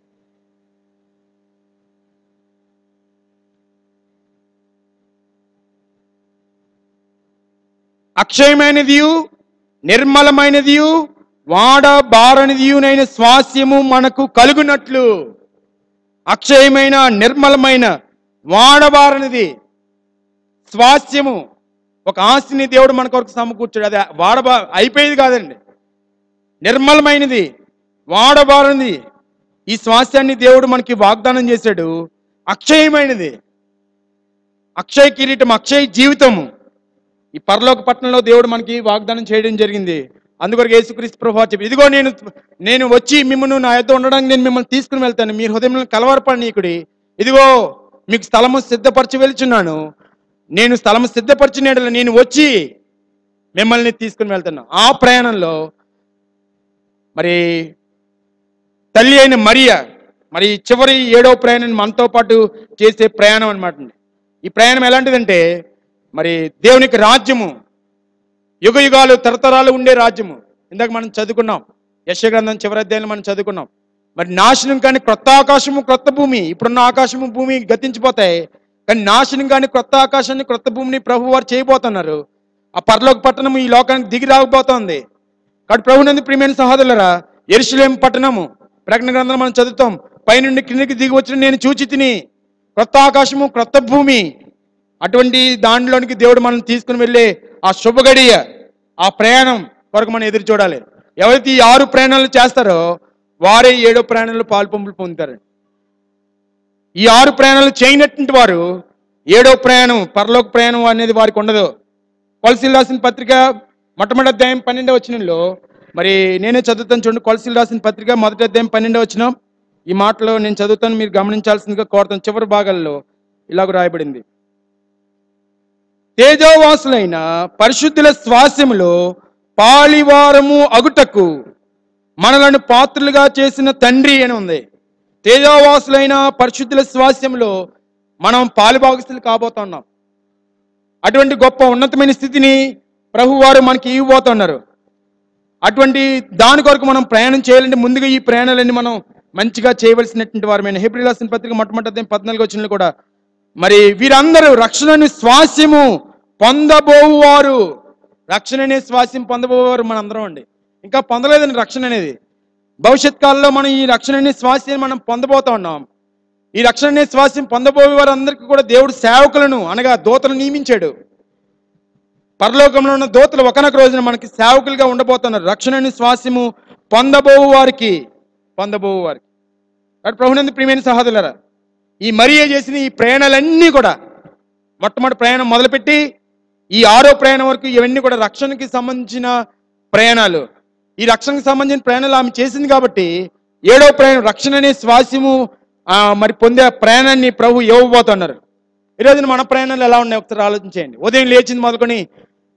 Speaker 1: అక్షయమైనదియు నిర్మలమైనదియు వాడబారనిదియునైన స్వాస్యము మనకు కలుగునట్లు అక్షయమైన నిర్మలమైన వాడబారనిది స్వాస్యము ఒక ఆస్తిని దేవుడు మన కొరకు సమకూర్చాడు అది వాడబా అయిపోయేది కాదండి నిర్మలమైనది వాడబారనిది ఈ స్వాస్యాన్ని దేవుడు మనకి వాగ్దానం చేశాడు అక్షయమైనది అక్షయ కిరీటం అక్షయ జీవితము ఈ పరలోక పట్టణంలో దేవుడు మనకి వాగ్దానం చేయడం జరిగింది అందుకొరకు యేసుక్రీస్తు ప్రభు చెప్పి ఇదిగో నేను నేను వచ్చి మిమ్మల్ని నా యొద్ద ఉండడానికి నేను మిమ్మల్ని తీసుకుని వెళ్తాను మీరు హృదయంలో కలవరపడనీకుడి ఇదిగో మీకు స్థలము సిద్ధపరచి వెళ్తున్నాను నేను స్థలము సిద్ధపరిచిన యెడల నేను వచ్చి మిమ్మల్ని తీసుకుని వెళ్తాను ఆ ప్రయాణంలో మరి తల్లి అయిన మరియ మరి చివరి ఏడో ప్రయాణం మనతో పాటు చేసే ప్రయాణం అనమాట ఈ ప్రయాణం ఎలాంటిదంటే మరి దేవునికి రాజ్యము యుగ యుగాలు తరతరాలు ఉండే రాజ్యము ఇందాక మనం చదువుకున్నాం యశగ్రంథం చివరి అధ్యాయంలో మనం చదువుకున్నాం మరి నాశనం కానీ క్రొత్త ఆకాశము క్రొత్త భూమి ఇప్పుడున్న ఆకాశము భూమి గతించిపోతాయి కానీ నాశనం కానీ క్రొత్త ఆకాశాన్ని క్రొత్త భూమిని ప్రభు వారు చేయబోతున్నారు ఆ పరలోక పట్టణము ఈ లోకానికి దిగి రాకపోతోంది కాబట్టి ప్రభునందు ప్రియమైన సహోదరులరా ఎరుసలేం పట్టణము ప్రకటన గ్రంథం మనం చదువుతాం పైనుండి కిందకి దిగి వచ్చిన నేను చూచి తిని క్రొత్త ఆకాశము క్రొత్త భూమి అటువంటి దాంట్లోనికి దేవుడు మనం తీసుకుని వెళ్ళే ఆ శుభగడియ ఆ ప్రయాణం కొరకు మనం ఎదురు చూడాలి ఎవరైతే ఈ ఆరు ప్రయాణాలు చేస్తారో వారే ఏడో ప్రయాణంలో పాల్పొంపులు పొందుతారు ఈ ఆరు ప్రయాణాలు చేయనటువంటి వారు ఏడో ప్రయాణం పరలోక ప్రయాణం అనేది వారికి ఉండదు కొలసీలు రాసిన పత్రిక మొట్టమొదటి అధ్యాయం పన్నెండవ వచనంలో మరి నేనే చదువుతాను చూడండి కొలసీలు రాసిన పత్రిక మొదటి అధ్యాయం పన్నెండవ వచనం ఈ మాటలో నేను చదువుతాను మీరు గమనించాల్సిందిగా కోరుతాను చివరి భాగాల్లో ఇలాగ రాయబడింది తేజోవాసులైన పరిశుద్ధుల స్వాస్యములో పాలివారము అగుటకు మనలను పాత్రులుగా చేసిన తండ్రి అని ఉంది తేజోవాసులైన పరిశుద్ధుల స్వాస్యంలో మనం పాలుభాగస్తులు కాబోతున్నాం అటువంటి గొప్ప ఉన్నతమైన స్థితిని ప్రభువారు మనకి ఇవ్వబోతున్నారు అటువంటి దాని కొరకు మనం ప్రయాణం చేయాలంటే ముందుగా ఈ ప్రయాణాలన్నీ మనం మంచిగా చేయవలసినటువంటి వారమైన హెబ్రిల్ రాసిన పత్రిక మొట్టమొదటి అధ్యాయం పద్నాలుగు వచ్చిన కూడా మరి వీరందరూ రక్షణని స్వాస్యము పొందబోవారు రక్షణ అనే స్వాస్యం పొందబోవారు మనందరం అండి ఇంకా పొందలేదండి రక్షణ అనేది భవిష్యత్ కాలంలో మనం ఈ రక్షణ అనే స్వాస్యాన్ని మనం పొందబోతా ఉన్నాం ఈ రక్షణ అనే స్వాస్యం పొందబోయే వారందరికీ కూడా దేవుడు సేవకులను అనగా దూతలు నియమించాడు పరలోకంలో ఉన్న దూతలు ఒకనొక రోజున మనకి సేవకులుగా ఉండబోతున్నారు రక్షణ అనే స్వాస్యము పొందబోవు వారికి పొందబోవు వారికి కాబట్టి ప్రభునందు ప్రియమైన సహోదరులరా ఈ మరియ చేసిన ఈ ప్రయాణాలన్నీ కూడా మొట్టమొదటి ప్రయాణం మొదలుపెట్టి ఈ ఆరో ప్రయాణం వరకు ఇవన్నీ కూడా రక్షణకి సంబంధించిన ప్రయాణాలు ఈ రక్షణకు సంబంధించిన ప్రయాణాలు ఆమె చేసింది కాబట్టి ఏడో ప్రయాణం రక్షణ అనే స్వాస్యము ఆ, మరి పొందే ప్రయాణాన్ని ప్రభు ఇవ్వబోతున్నారు ఈరోజు మన ప్రయాణాలు ఎలా ఉన్నాయి ఒకసారి ఆలోచించేయండి ఉదయం లేచింది మొదలుకొని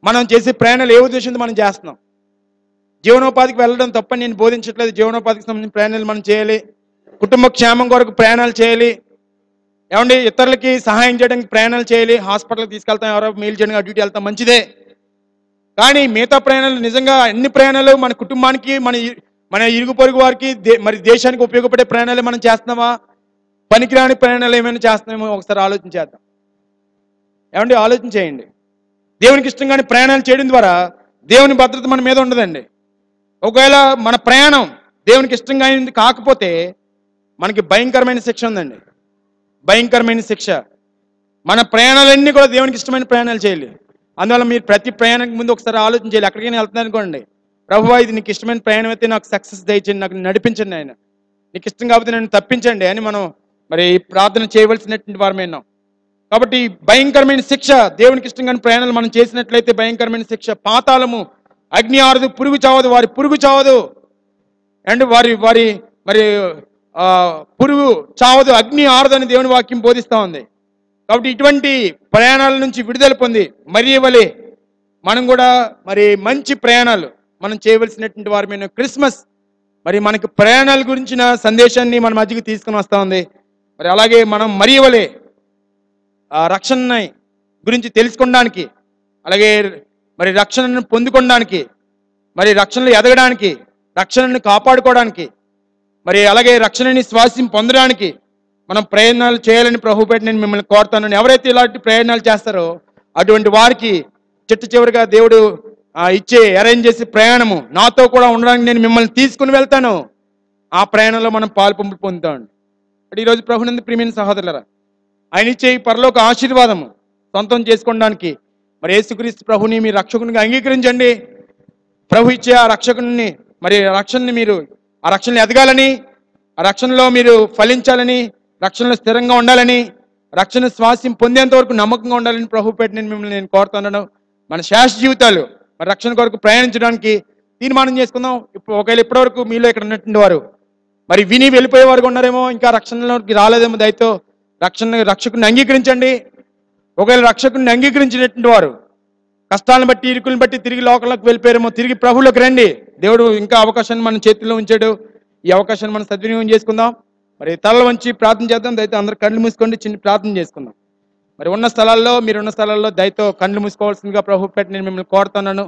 Speaker 1: మనం చేసే ప్రయాణాలు ఏ ఉద్దేశంతో మనం చేస్తున్నాం జీవనోపాధికి వెళ్ళడం తప్పని నేను బోధించట్లేదు జీవనోపాధికి సంబంధించిన ప్రయాణాలు మనం చేయాలి కుటుంబ క్షేమం కొరకు ప్రయాణాలు చేయాలి ఏమండి ఇతరులకి సహాయం చేయడానికి ప్రయాణాలు చేయాలి హాస్పిటల్కి తీసుకెళ్తాం ఎవరో మేలు చేయడానికి అటు ఇటు వెళ్తాం మంచిదే కానీ మిగతా ప్రయాణాలు నిజంగా అన్ని ప్రయాణాలు మన కుటుంబానికి మన ఇ- మన ఇరుగు పొరుగు వారికి దే- మరి దేశానికి ఉపయోగపడే ప్రయాణాలు మనం చేస్తున్నామా పనికిరాని ప్రయాణాలు ఏమైనా చేస్తున్నామో ఒకసారి ఆలోచన చేద్దాం ఏమండి ఆలోచన చేయండి దేవునికి ఇష్టం కాని ప్రయాణాలు చేయడం ద్వారా దేవుని భద్రత మన మీద ఉండదండి ఒకవేళ మన ప్రయాణం దేవునికి ఇష్టం కానిది కాకపోతే మనకి భయంకరమైన శిక్ష ఉందండి భయంకరమైన శిక్ష మన ప్రయాణాలన్నీ కూడా దేవునికి ఇష్టమైన ప్రయాణాలు చేయాలి అందువల్ల మీరు ప్రతి ప్రయాణానికి ముందు ఒకసారి ఆలోచన చేయాలి ఎక్కడికైనా వెళ్తున్నాను అనుకోండి ప్రభు ఇది నీకు ఇష్టమైన ప్రయాణం అయితే నాకు సక్సెస్ దయచేయండి నాకు నడిపించండి ఆయన నీకు ఇష్టం కాకపోతే నన్ను తప్పించండి అని మనం మరి ప్రార్థన చేయవలసినటువంటి వారమే ఉన్నాం కాబట్టి భయంకరమైన శిక్ష దేవునికి ఇష్టం కాని ప్రయాణాలు మనం చేసినట్లయితే భయంకరమైన శిక్ష పాతాళము అగ్ని ఆరదు పురుగు చావదు వారి పురుగు చావదు అండ్ వారి వారి మరి ఆ, పురుగు చావదు అగ్ని ఆరదని దేవుని వాక్యం బోధిస్తా ఉంది కాబట్టి ఇటువంటి ప్రయాణాల నుంచి విడుదల పొంది మరి వలె మనం కూడా మరి మంచి ప్రయాణాలు మనం చేయవలసినటువంటి వారి మీద క్రిస్మస్ మరి మనకి ప్రయాణాల గురించిన సందేశాన్ని మన మధ్యకి తీసుకుని వస్తా ఉంది మరి అలాగే మనం మరి వలె ఆ రక్షణ గురించి తెలుసుకోవడానికి అలాగే మరి రక్షణను పొందుకోవడానికి మరి రక్షణలో ఎదగడానికి రక్షణను కాపాడుకోవడానికి మరి అలాగే రక్షణని శ్వాసం పొందడానికి మనం ప్రయత్నాలు చేయాలని ప్రభుపేట నేను మిమ్మల్ని కోరుతాను ఎవరైతే ఇలాంటి ప్రయత్నాలు చేస్తారో అటువంటి వారికి చిట్ట చివరిగా దేవుడు ఆ, ఇచ్చే అరేంజ్ చేసే ప్రయాణము నాతో కూడా ఉండడానికి నేను మిమ్మల్ని తీసుకుని వెళ్తాను ఆ ప్రయాణంలో మనం పాలు పంపులు పొందుతామండి అంటే ఈరోజు ప్రభునందు ప్రియమైన సహోదరులరా ఆయన ఇచ్చే ఈ పరలోక ఆశీర్వాదము సొంతం చేసుకోవడానికి మరి యేసుక్రీస్తు ప్రభుని మీ రక్షకునిగా అంగీకరించండి ప్రభు ఇచ్చే ఆ రక్షకుని మరి రక్షణని మీరు ఆ రక్షణలో ఎదగాలని ఆ రక్షణలో మీరు ఫలించాలని రక్షణలో స్థిరంగా ఉండాలని రక్షణ స్వాస్యం పొందేంత వరకు నమ్మకంగా ఉండాలని ప్రభు పెట్టి నేను మిమ్మల్ని నేను కోరుతున్నాను మన శాశ్వత జీవితాలు మరి రక్షణ కొరకు ప్రయాణించడానికి తీర్మానం చేసుకుందాం ఇప్పుడు ఒకవేళ ఇప్పటివరకు మీలో ఇక్కడ ఉన్నటువంటి వారు మరి విని వెళ్ళిపోయే వారు ఉన్నారేమో ఇంకా రక్షణలోకి రాలేదేమో దయతో రక్షణ రక్షకుని అంగీకరించండి ఒకవేళ రక్షకుని అంగీకరించినటువంటి వారు కష్టాలను బట్టి ఇరుకులను బట్టి తిరిగి లోకంలోకి వెళ్ళిపోయారేమో తిరిగి ప్రభువులోకి రండి దేవుడు ఇంకా అవకాశాన్ని మన చేతిలో ఉంచాడు ఈ అవకాశాన్ని మనం సద్వినియోగం చేసుకుందాం మరి తలలు వంచి ప్రార్థన చేద్దాం దయతో అందరూ కళ్ళు మూసుకోండి చిన్న ప్రార్థన చేసుకుందాం మరి ఉన్న స్థలాల్లో మీరు ఉన్న స్థలాల్లో దయతో కళ్ళు మూసుకోవాల్సిందిగా ప్రభు పెట్టి నేను మిమ్మల్ని కోరుతున్నాను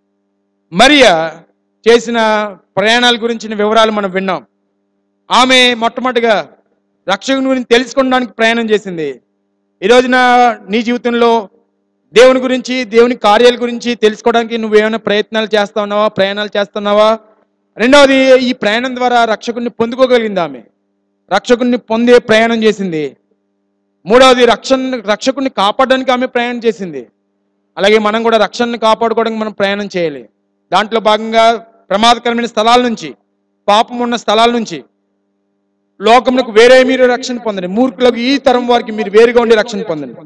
Speaker 1: మరియా చేసిన ప్రయాణాల గురించిన వివరాలు మనం విన్నాం ఆమె మొట్టమొదటిగా రక్షకుని గురించి తెలుసుకోవడానికి ప్రయాణం చేసింది ఈ రోజున నీ జీవితంలో దేవుని గురించి దేవుని కార్యాల గురించి తెలుసుకోవడానికి నువ్వేమైనా ప్రయత్నాలు చేస్తా ఉన్నావా ప్రయాణాలు చేస్తున్నావా రెండవది ఈ ప్రయాణం ద్వారా రక్షకుడిని పొందుకోగలిగింది ఆమె రక్షకుడిని పొందే ప్రయాణం చేసింది మూడవది రక్షణ రక్షకుడిని కాపాడడానికి ఆమె ప్రయాణం చేసింది అలాగే మనం కూడా రక్షణని కాపాడుకోవడానికి మనం ప్రయాణం చేయాలి దాంట్లో భాగంగా ప్రమాదకరమైన స్థలాల నుంచి పాపం ఉన్న స్థలాల నుంచి లోకములకు వేరే మీరు రక్షణ పొందండి మూర్ఖులకు ఈ తరం వారికి మీరు వేరుగా ఉండి రక్షణ పొందండి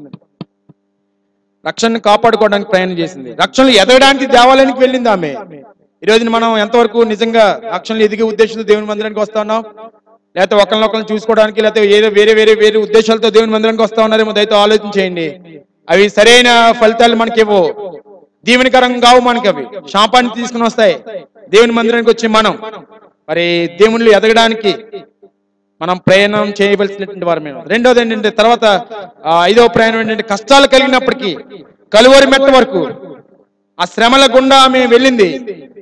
Speaker 1: రక్షణను కాపాడుకోవడానికి ప్రయాణం చేసింది రక్షణలు ఎదగడానికి దేవాలయానికి వెళ్ళింది ఆమె ఈ రోజున మనం ఎంతవరకు నిజంగా రక్షణలు ఎదిగే ఉద్దేశంతో దేవుని మందిరానికి వస్తా ఉన్నాం లేకపోతే ఒకరినొకరిని చూసుకోవడానికి లేకపోతే ఏదో వేరే వేరే వేరే ఉద్దేశాలతో దేవుని మందిరానికి వస్తా ఉన్నారేమో దయతో ఆలోచన చేయండి అవి సరైన ఫలితాలు మనకి ఇవ్వవు దీవెనకరంగా కావు మనకి అవి శాపాన్ని తీసుకుని వస్తాయి దేవుని మందిరానికి వచ్చి మనం మరి దేవుళ్ళు ఎదగడానికి మనం ప్రయాణం చేయవలసినటువంటి వారమే రెండోది ఏంటంటే తర్వాత ఆ, ఐదవ ప్రయాణం ఏంటంటే కష్టాలు కలిగినప్పటికీ కలువరి మెట్ట వరకు ఆ శ్రమల గుండా ఆమె వెళ్ళింది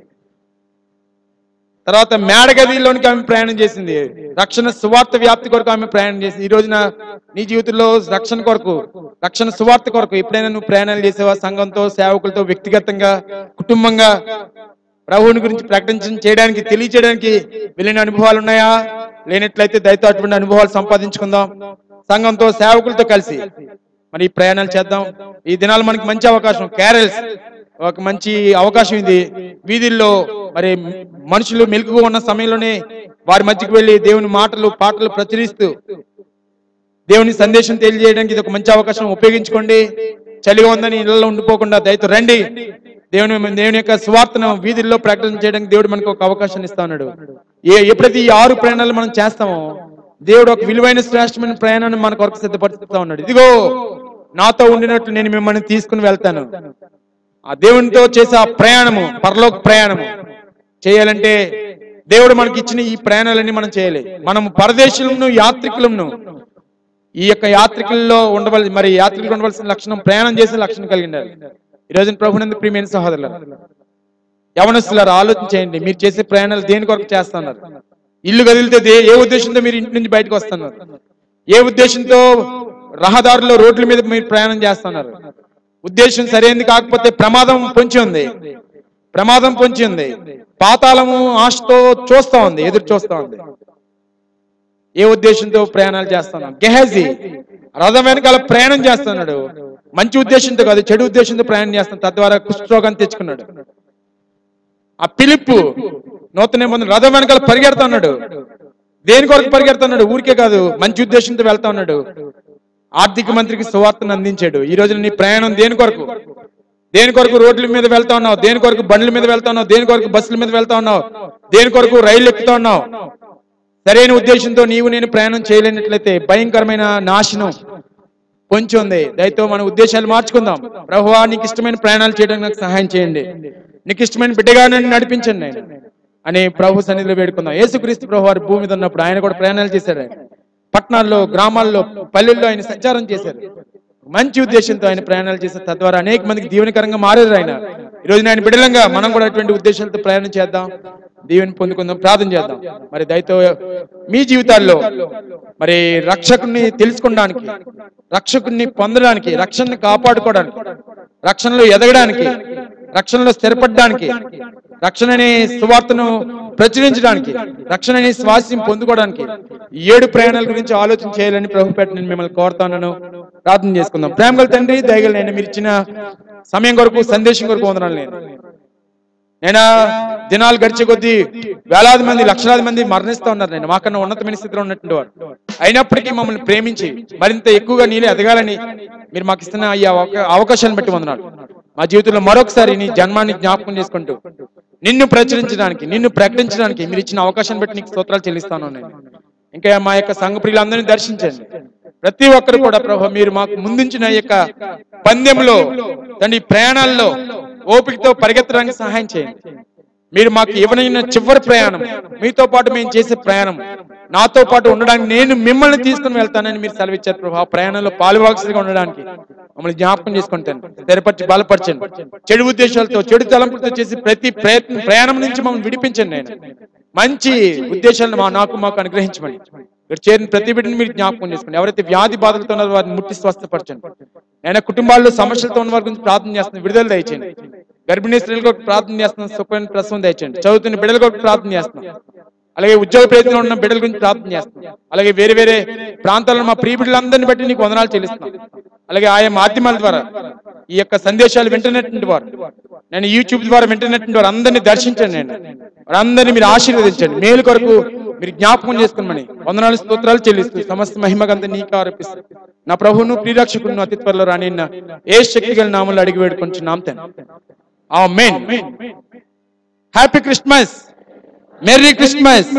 Speaker 1: తర్వాత మేడగదిలోనికి ఆమె ప్రయాణం చేసింది రక్షణ సువార్త వ్యాప్తి కొరకు ఆమె ప్రయాణం చేసింది ఈ రోజున నీ జీవితంలో రక్షణ కొరకు రక్షణ సువార్త కొరకు ఎప్పుడైనా నువ్వు ప్రయాణాలు చేసేవా సంఘంతో సేవకులతో వ్యక్తిగతంగా కుటుంబంగా ప్రభువుని గురించి ప్రకటించడం చేయడానికి తెలియచేయడానికి వెళ్ళిన అనుభవాలు ఉన్నాయా లేనట్లయితే దయతో అటువంటి అనుభవాలు సంపాదించుకుందాం సంఘంతో సేవకులతో కలిసి మరి ఈ ప్రయాణాలు చేద్దాం ఈ దినాలు మనకి మంచి అవకాశం క్యారల్స్ ఒక మంచి అవకాశం ఇది వీధుల్లో మరి మనుషులు మెలుగుగా ఉన్న సమయంలోనే వారి మధ్యకు వెళ్ళి దేవుని మాటలు పాటలు ప్రచురిస్తూ దేవుని సందేశం తెలియజేయడానికి ఇది ఒక మంచి అవకాశం ఉపయోగించుకోండి చలిగా ఉందని ఇళ్లలో ఉండిపోకుండా దయతో రండి దేవుని దేవుని యొక్క స్వార్థను వీధుల్లో ప్రకటన చేయడానికి దేవుడు మనకు ఒక అవకాశం ఇస్తా ఉన్నాడు ఏ ఎప్పుడైతే ఈ ఆరు ప్రయాణాలు మనం చేస్తామో దేవుడు ఒక విలువైన శ్రేష్టమైన ప్రయాణాన్ని మన కొరకు సిద్ధపరుస్తా ఉన్నాడు ఇదిగో నాతో ఉండినట్లు నేను మిమ్మల్ని తీసుకుని వెళ్తాను ఆ దేవునితో చేసే ఆ ప్రయాణము పరలోక ప్రయాణము చేయాలంటే దేవుడు మనకి ఇచ్చిన ఈ ప్రయాణాలన్నీ మనం చేయాలి మనం పరదేశులను యాత్రికులను ఈ యొక్క యాత్రికుల్లో ఉండవలసి మరి యాత్రికులు ఉండవలసిన లక్షణం ప్రయాణం చేసే లక్షణం కలిగి ఉండాలి ఈ రోజున ప్రభునందు ప్రియమైన సహోదరులు యవనస్తులారు ఆలోచన చేయండి మీరు చేసే ప్రయాణాలు దేని కొరకు చేస్తున్నారు ఇల్లు కదిలితే దే- ఏ ఉద్దేశంతో మీరు ఇంటి నుంచి బయటకు వస్తున్నారు ఏ ఉద్దేశంతో రహదారుల్లో రోడ్ల మీద మీరు ప్రయాణం చేస్తున్నారు ఉద్దేశం సరైనది కాకపోతే ప్రమాదం పొంచి ఉంది ప్రమాదం పొంచి ఉంది పాతాళము ఆశతో చూస్తా ఉంది ఎదురు చూస్తా ఉంది ఏ ఉద్దేశంతో ప్రయాణాలు చేస్తున్నాం గెహజీ రథం వెనకాల ప్రయాణం చేస్తున్నాడు మంచి ఉద్దేశంతో కాదు చెడు ఉద్దేశంతో ప్రయాణం చేస్తున్నాడు తద్వారా కుష్ఠరోగాన్ని తెచ్చుకున్నాడు ఆ పిలుపు నూతన నిబంధన రథం వెనకాల పరిగెడుతున్నాడు దేని కొరకు పరిగెడుతున్నాడు ఊరికే కాదు మంచి ఉద్దేశంతో వెళ్తా ఉన్నాడు ఆర్థిక మంత్రికి సువార్తను అందించాడు ఈ రోజు నీ ప్రయాణం దేని కొరకు దేని కొరకు రోడ్ల మీద వెళ్తా ఉన్నావు దేని కొరకు బండ్ల మీద వెళ్తా ఉన్నావు దేని కొరకు బస్సుల మీద వెళ్తా ఉన్నావు దేని కొరకు రైలు ఎక్కుతా ఉన్నావు సరైన ఉద్దేశంతో నీవు నేను ప్రయాణం చేయలేనట్లయితే భయంకరమైన నాశనం పొంచి ఉంది దయతో మన ఉద్దేశాలు మార్చుకుందాం ప్రభువా నీకు ఇష్టమైన ప్రయాణాలు చేయడానికి నాకు సహాయం చేయండి నీకు ఇష్టమైన బిడ్డగా నన్ను నడిపించండి నేను అని ప్రభు సన్నిధిలో వేడుకుందాం యేసుక్రీస్తు ప్రభు వారి భూమి మీద ఉన్నప్పుడు ఆయన కూడా ప్రయాణాలు చేశాడు ఆయన పట్టణాల్లో గ్రామాల్లో పల్లెల్లో ఆయన సంచారం చేశారు మంచి ఉద్దేశంతో ఆయన ప్రయాణాలు చేశారు తద్వారా అనేక మందికి దీవెనకరంగా మారారు ఆయన ఈ రోజు ఆయన బిడలంగా మనం కూడా అటువంటి ఉద్దేశాలతో ప్రయాణం చేద్దాం దీవెని పొందుకుందాం ప్రార్థన చేద్దాం మరి దయతో మీ జీవితాల్లో మరి రక్షకుని తెలుసుకోవడానికి రక్షకుని పొందడానికి రక్షణని కాపాడుకోవడానికి రక్షణలో ఎదగడానికి రక్షణలో స్థిరపడడానికి రక్షణ అనే సువార్తను ప్రచురించడానికి రక్షణ అనే స్వాస్యం పొందుకోవడానికి ఈ ఏడు ప్రయాణాల గురించి ఆలోచన చేయాలని ప్రభుపేట నేను మిమ్మల్ని కోరుతాను ప్రార్థన చేసుకుందాం ప్రేమగల తండ్రి దయగల నేను మీరు ఇచ్చిన సమయం కొరకు సందేశం కొరకు వందనాలు నేను నేను దినాలు గడిచే కొద్దీ వేలాది మంది లక్షలాది మంది మరణిస్తూ ఉన్నారు నేను మాకన్నా ఉన్నతమైన స్థితిలో ఉన్నటువంటి వారు అయినప్పటికీ మమ్మల్ని ప్రేమించి మరింత ఎక్కువగా నీళ్ళు ఎదగాలని మీరు మాకు ఇస్తున్న ఈ అవకా- అవకాశాన్ని బట్టి వందనాలు మా జీవితంలో మరొకసారి నీ జన్మాన్ని జ్ఞాపకం చేసుకుంటూ నిన్ను ప్రచురించడానికి నిన్ను ప్రకటించడానికి మీరు ఇచ్చిన అవకాశాన్ని బట్టి నీకు స్తోత్రాలు చెల్లిస్తాను నేను ఇంకా మా యొక్క సంఘ ప్రియులందరినీ దర్శించండి ప్రతి ఒక్కరు కూడా ప్రభు మీరు మాకు ముందుంచిన ఈ యొక్క పందెంలో తండ్రి ప్రయాణాల్లో ఓపికతో పరిగెత్తడానికి సహాయం చేయండి మీరు మాకు ఇవ్వనైన చివరి ప్రయాణం మీతో పాటు మేము చేసే ప్రయాణం నాతో పాటు ఉండడానికి నేను మిమ్మల్ని తీసుకుని వెళ్తానని మీరు సెలవిచ్చారు ప్రభు ఆ ప్రయాణంలో పాలువాల్సిగా ఉండడానికి మమ్మల్ని జ్ఞాపకం చేసుకుంటాను స్థిరపరిచి బలపరచండి చెడు ఉద్దేశాలతో చెడు తలంపులతో చేసి ప్రతి ప్రయత్నం ప్రయాణం నుంచి మమ్మల్ని విడిపించండి నేను మంచి ఉద్దేశాలను మా నాకు మాకు అనుగ్రహించమని మీరు చేరిన ప్రతి బిడ్డని మీరు జ్ఞాపకం చేసుకోండి ఎవరైతే వ్యాధి బాధలతో ఉన్నారో వారిని ముట్టి స్వస్థపరచండి నేను కుటుంబాల్లో సమస్యలతో ఉన్న వారి గురించి ప్రార్థన చేస్తున్నాను విడుదల దయచేయండి గర్భిణీ స్త్రీల కొరకు ప్రార్థన చేస్తున్నాను సుఖమైన ప్రసవం దయచేయండి చదువుతున్న బిడ్డల కొరకు ప్రార్థన చేస్తున్నాను అలాగే ఉద్యోగ ప్రయత్నంలో ఉన్న బిడ్డల గురించి ప్రార్థన చేస్తున్నాం అలాగే వేరే వేరే ప్రాంతాల్లో మా ప్రియ బిడ్డలందరినీ బట్టి నీకు వందనాలు చెల్లిస్తున్నాం అలాగే ఆయా మాధ్యమాల ద్వారా ఈ యొక్క సందేశాలు వింటున్నటువంటి వారు నేను యూట్యూబ్ ద్వారా వింటున్నటువంటి వారు అందరినీ దర్శించండి నేను వారందరినీ మీరు ఆశీర్వదించండి మేలు కొరకు మీరు జ్ఞాపకం చేసుకోమని వందనాలు స్తోత్రాలు చెల్లిస్తూ సమస్త మహిమగంత నీకు ఆరోపిస్తూ నా ప్రభువును ప్రియరక్షకుడును అతి త్వరలో రాని ఏ శక్తి గల నామలు అడిగి వేడుకొని నామతాను amen happy Christmas merry Christmas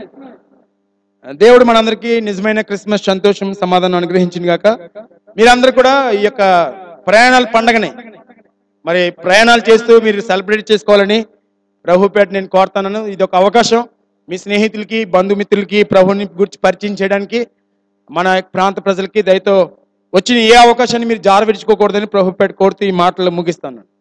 Speaker 1: దేవుడు మనందరికీ నిజమైన క్రిస్మస్ సంతోషం సమాధానం అనుగ్రహించింది గాక మీరందరూ కూడా ఈ యొక్క ప్రయాణాల పండగని మరి ప్రయాణాలు చేస్తూ మీరు సెలబ్రేట్ చేసుకోవాలని ప్రభుపేట నేను కోరుతాను ఇది ఒక అవకాశం మీ స్నేహితులకి బంధుమిత్రులకి ప్రభుని గురించి పరిచయం చేయడానికి మన ప్రాంత ప్రజలకి దయతో వచ్చిన ఏ అవకాశాన్ని మీరు జార విడుచుకోకూడదని ప్రభుపేట కోరుతూ ఈ మాటలు ముగిస్తాను